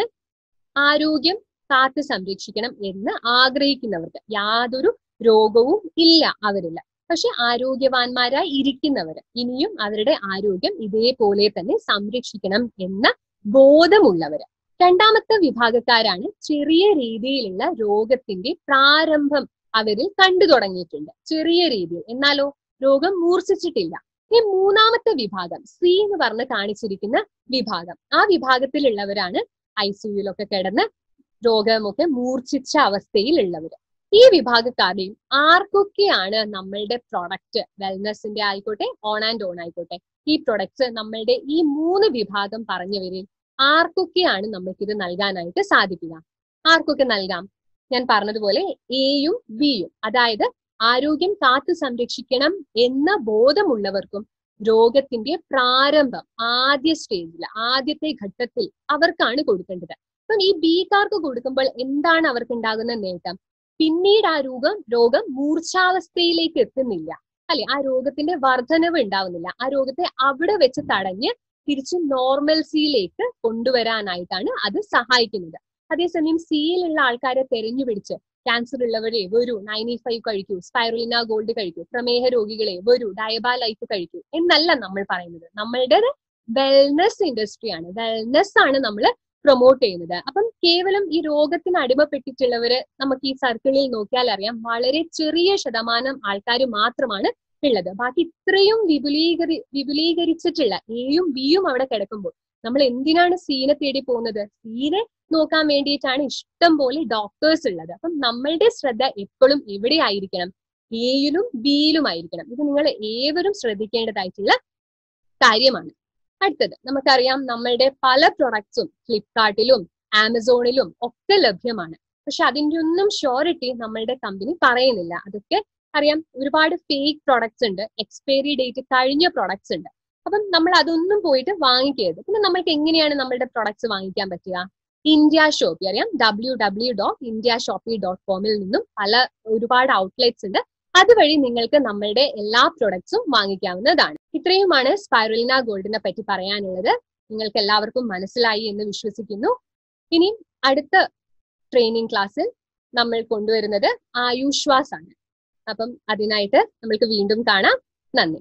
ആരോഗ്യം കാത്തു സംരക്ഷിക്കണം എന്ന് ആഗ്രഹിക്കുന്നവർക്ക് യാതൊരു രോഗവും ഇല്ല അവരില്ല പക്ഷെ ആരോഗ്യവാന്മാരായി ഇരിക്കുന്നവർ ഇനിയും അവരുടെ ആരോഗ്യം ഇതേപോലെ തന്നെ സംരക്ഷിക്കണം എന്ന ബോധമുള്ളവര് രണ്ടാമത്തെ വിഭാഗക്കാരാണ് ചെറിയ രീതിയിലുള്ള രോഗത്തിന്റെ പ്രാരംഭം അവരിൽ കണ്ടു തുടങ്ങിയിട്ടുണ്ട് ചെറിയ രീതിയിൽ എന്നാലോ രോഗം മൂർച്ഛിച്ചിട്ടില്ല ഈ മൂന്നാമത്തെ വിഭാഗം സി എന്ന് പറഞ്ഞ് കാണിച്ചിരിക്കുന്ന വിഭാഗം ആ വിഭാഗത്തിലുള്ളവരാണ് ഐ സിയുലൊക്കെ കിടന്ന് രോഗമൊക്കെ മൂർച്ഛിച്ച അവസ്ഥയിൽ ഉള്ളവര് ഈ വിഭാഗക്കാരെയും ആർക്കൊക്കെയാണ് നമ്മളുടെ പ്രൊഡക്റ്റ് വെൽനസിന്റെ ആയിക്കോട്ടെ ഓൺ ആൻഡ് ഓൺ ആയിക്കോട്ടെ ഈ പ്രൊഡക്ട്സ് നമ്മളുടെ ഈ മൂന്ന് വിഭാഗം പറഞ്ഞവരിൽ ആർക്കൊക്കെയാണ് നമുക്കിത് നൽകാനായിട്ട് സാധിക്കുക ആർക്കൊക്കെ നൽകാം ഞാൻ പറഞ്ഞതുപോലെ എയും ബിയും അതായത് ആരോഗ്യം കാത്തു സംരക്ഷിക്കണം എന്ന ബോധമുള്ളവർക്കും രോഗത്തിന്റെ പ്രാരംഭം ആദ്യ സ്റ്റേജിൽ ആദ്യത്തെ ഘട്ടത്തിൽ അവർക്കാണ് കൊടുക്കേണ്ടത് അപ്പം ഈ ബിക്കാർക്ക് കൊടുക്കുമ്പോൾ എന്താണ് അവർക്ക് ഉണ്ടാകുന്ന നേട്ടം പിന്നീട് ആ രോഗം രോഗം മൂർച്ഛാവസ്ഥയിലേക്ക് എത്തുന്നില്ല അല്ലെ ആ രോഗത്തിന്റെ വർധനവ് ഉണ്ടാവുന്നില്ല ആ രോഗത്തെ അവിടെ വെച്ച് തടഞ്ഞ് തിരിച്ച് നോർമൽസിയിലേക്ക് കൊണ്ടുവരാനായിട്ടാണ് അത് സഹായിക്കുന്നത് അതേസമയം സിയിലുള്ള ആൾക്കാരെ തെരഞ്ഞുപിടിച്ച് ക്യാൻസർ ഉള്ളവരെ വരൂ നയൻറ്റി ഫൈവ് കഴിക്കൂ സ്പൈറുലിന ഗോൾഡ് കഴിക്കൂ പ്രമേഹ രോഗികളെ വരൂ ഡയബാ ലൈഫ് കഴിക്കൂ എന്നല്ല നമ്മൾ പറയുന്നത് നമ്മളുടെ വെൽനസ് ഇൻഡസ്ട്രിയാണ് വെൽനസ് ആണ് നമ്മൾ പ്രൊമോട്ട് ചെയ്യുന്നത് അപ്പം കേവലം ഈ രോഗത്തിന് അടിമപ്പെട്ടിട്ടുള്ളവര് നമുക്ക് ഈ സർക്കിളിൽ നോക്കിയാൽ അറിയാം വളരെ ചെറിയ ശതമാനം ആൾക്കാർ മാത്രമാണ് ഉള്ളത് ബാക്കി ഇത്രയും വിപുലീകരി വിപുലീകരിച്ചിട്ടുള്ള എയും ബിയും അവിടെ കിടക്കുമ്പോൾ നമ്മൾ എന്തിനാണ് സീനെ തേടി പോകുന്നത് സീനെ നോക്കാൻ വേണ്ടിയിട്ടാണ് ഇഷ്ടം പോലെ ഡോക്ടേഴ്സ് ഉള്ളത് അപ്പം നമ്മളുടെ ശ്രദ്ധ എപ്പോഴും എവിടെ ആയിരിക്കണം എയിലും ബിയിലും ആയിരിക്കണം ഇത് നിങ്ങൾ ഏവരും ശ്രദ്ധിക്കേണ്ടതായിട്ടുള്ള കാര്യമാണ് അടുത്തത് നമുക്കറിയാം നമ്മളുടെ പല പ്രൊഡക്ട്സും ഫ്ലിപ്കാർട്ടിലും ആമസോണിലും ഒക്കെ ലഭ്യമാണ് പക്ഷെ അതിന്റെ ഒന്നും ഷോറിറ്റി നമ്മളുടെ കമ്പനി പറയുന്നില്ല അതൊക്കെ അറിയാം ഒരുപാട് ഫേക്ക് പ്രൊഡക്ട്സ് ഉണ്ട് എക്സ്പയറി ഡേറ്റ് കഴിഞ്ഞ പ്രൊഡക്ട്സ് ഉണ്ട് അപ്പം നമ്മൾ അതൊന്നും പോയിട്ട് വാങ്ങിക്കരുത് പിന്നെ നമ്മൾക്ക് എങ്ങനെയാണ് നമ്മളുടെ പ്രൊഡക്ട്സ് വാങ്ങിക്കാൻ പറ്റുക ഇന്ത്യ ഷോപ്പി അറിയാം W W dot India shoppy dot കോമിൽ നിന്നും പല ഒരുപാട് ഔട്ട്ലെറ്റ്സ് ഉണ്ട് അതുവഴി നിങ്ങൾക്ക് നമ്മളുടെ എല്ലാ പ്രൊഡക്ട്സും വാങ്ങിക്കാവുന്നതാണ് ഇത്രയുമാണ് സ്പൈറലിന ഗോൾഡിനെ പറ്റി പറയാനുള്ളത് നിങ്ങൾക്ക് എല്ലാവർക്കും മനസ്സിലായി എന്ന് വിശ്വസിക്കുന്നു ഇനി അടുത്ത ട്രെയിനിങ് ക്ലാസ്സിൽ നമ്മൾ കൊണ്ടുവരുന്നത് ആയുഷ്വാസ് ആണ് അപ്പം അതിനായിട്ട് നമ്മൾക്ക് വീണ്ടും കാണാം നന്ദി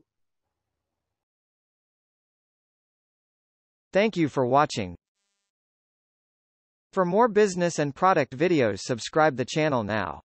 Thank you for watching. For more business and product videos subscribe the channel now.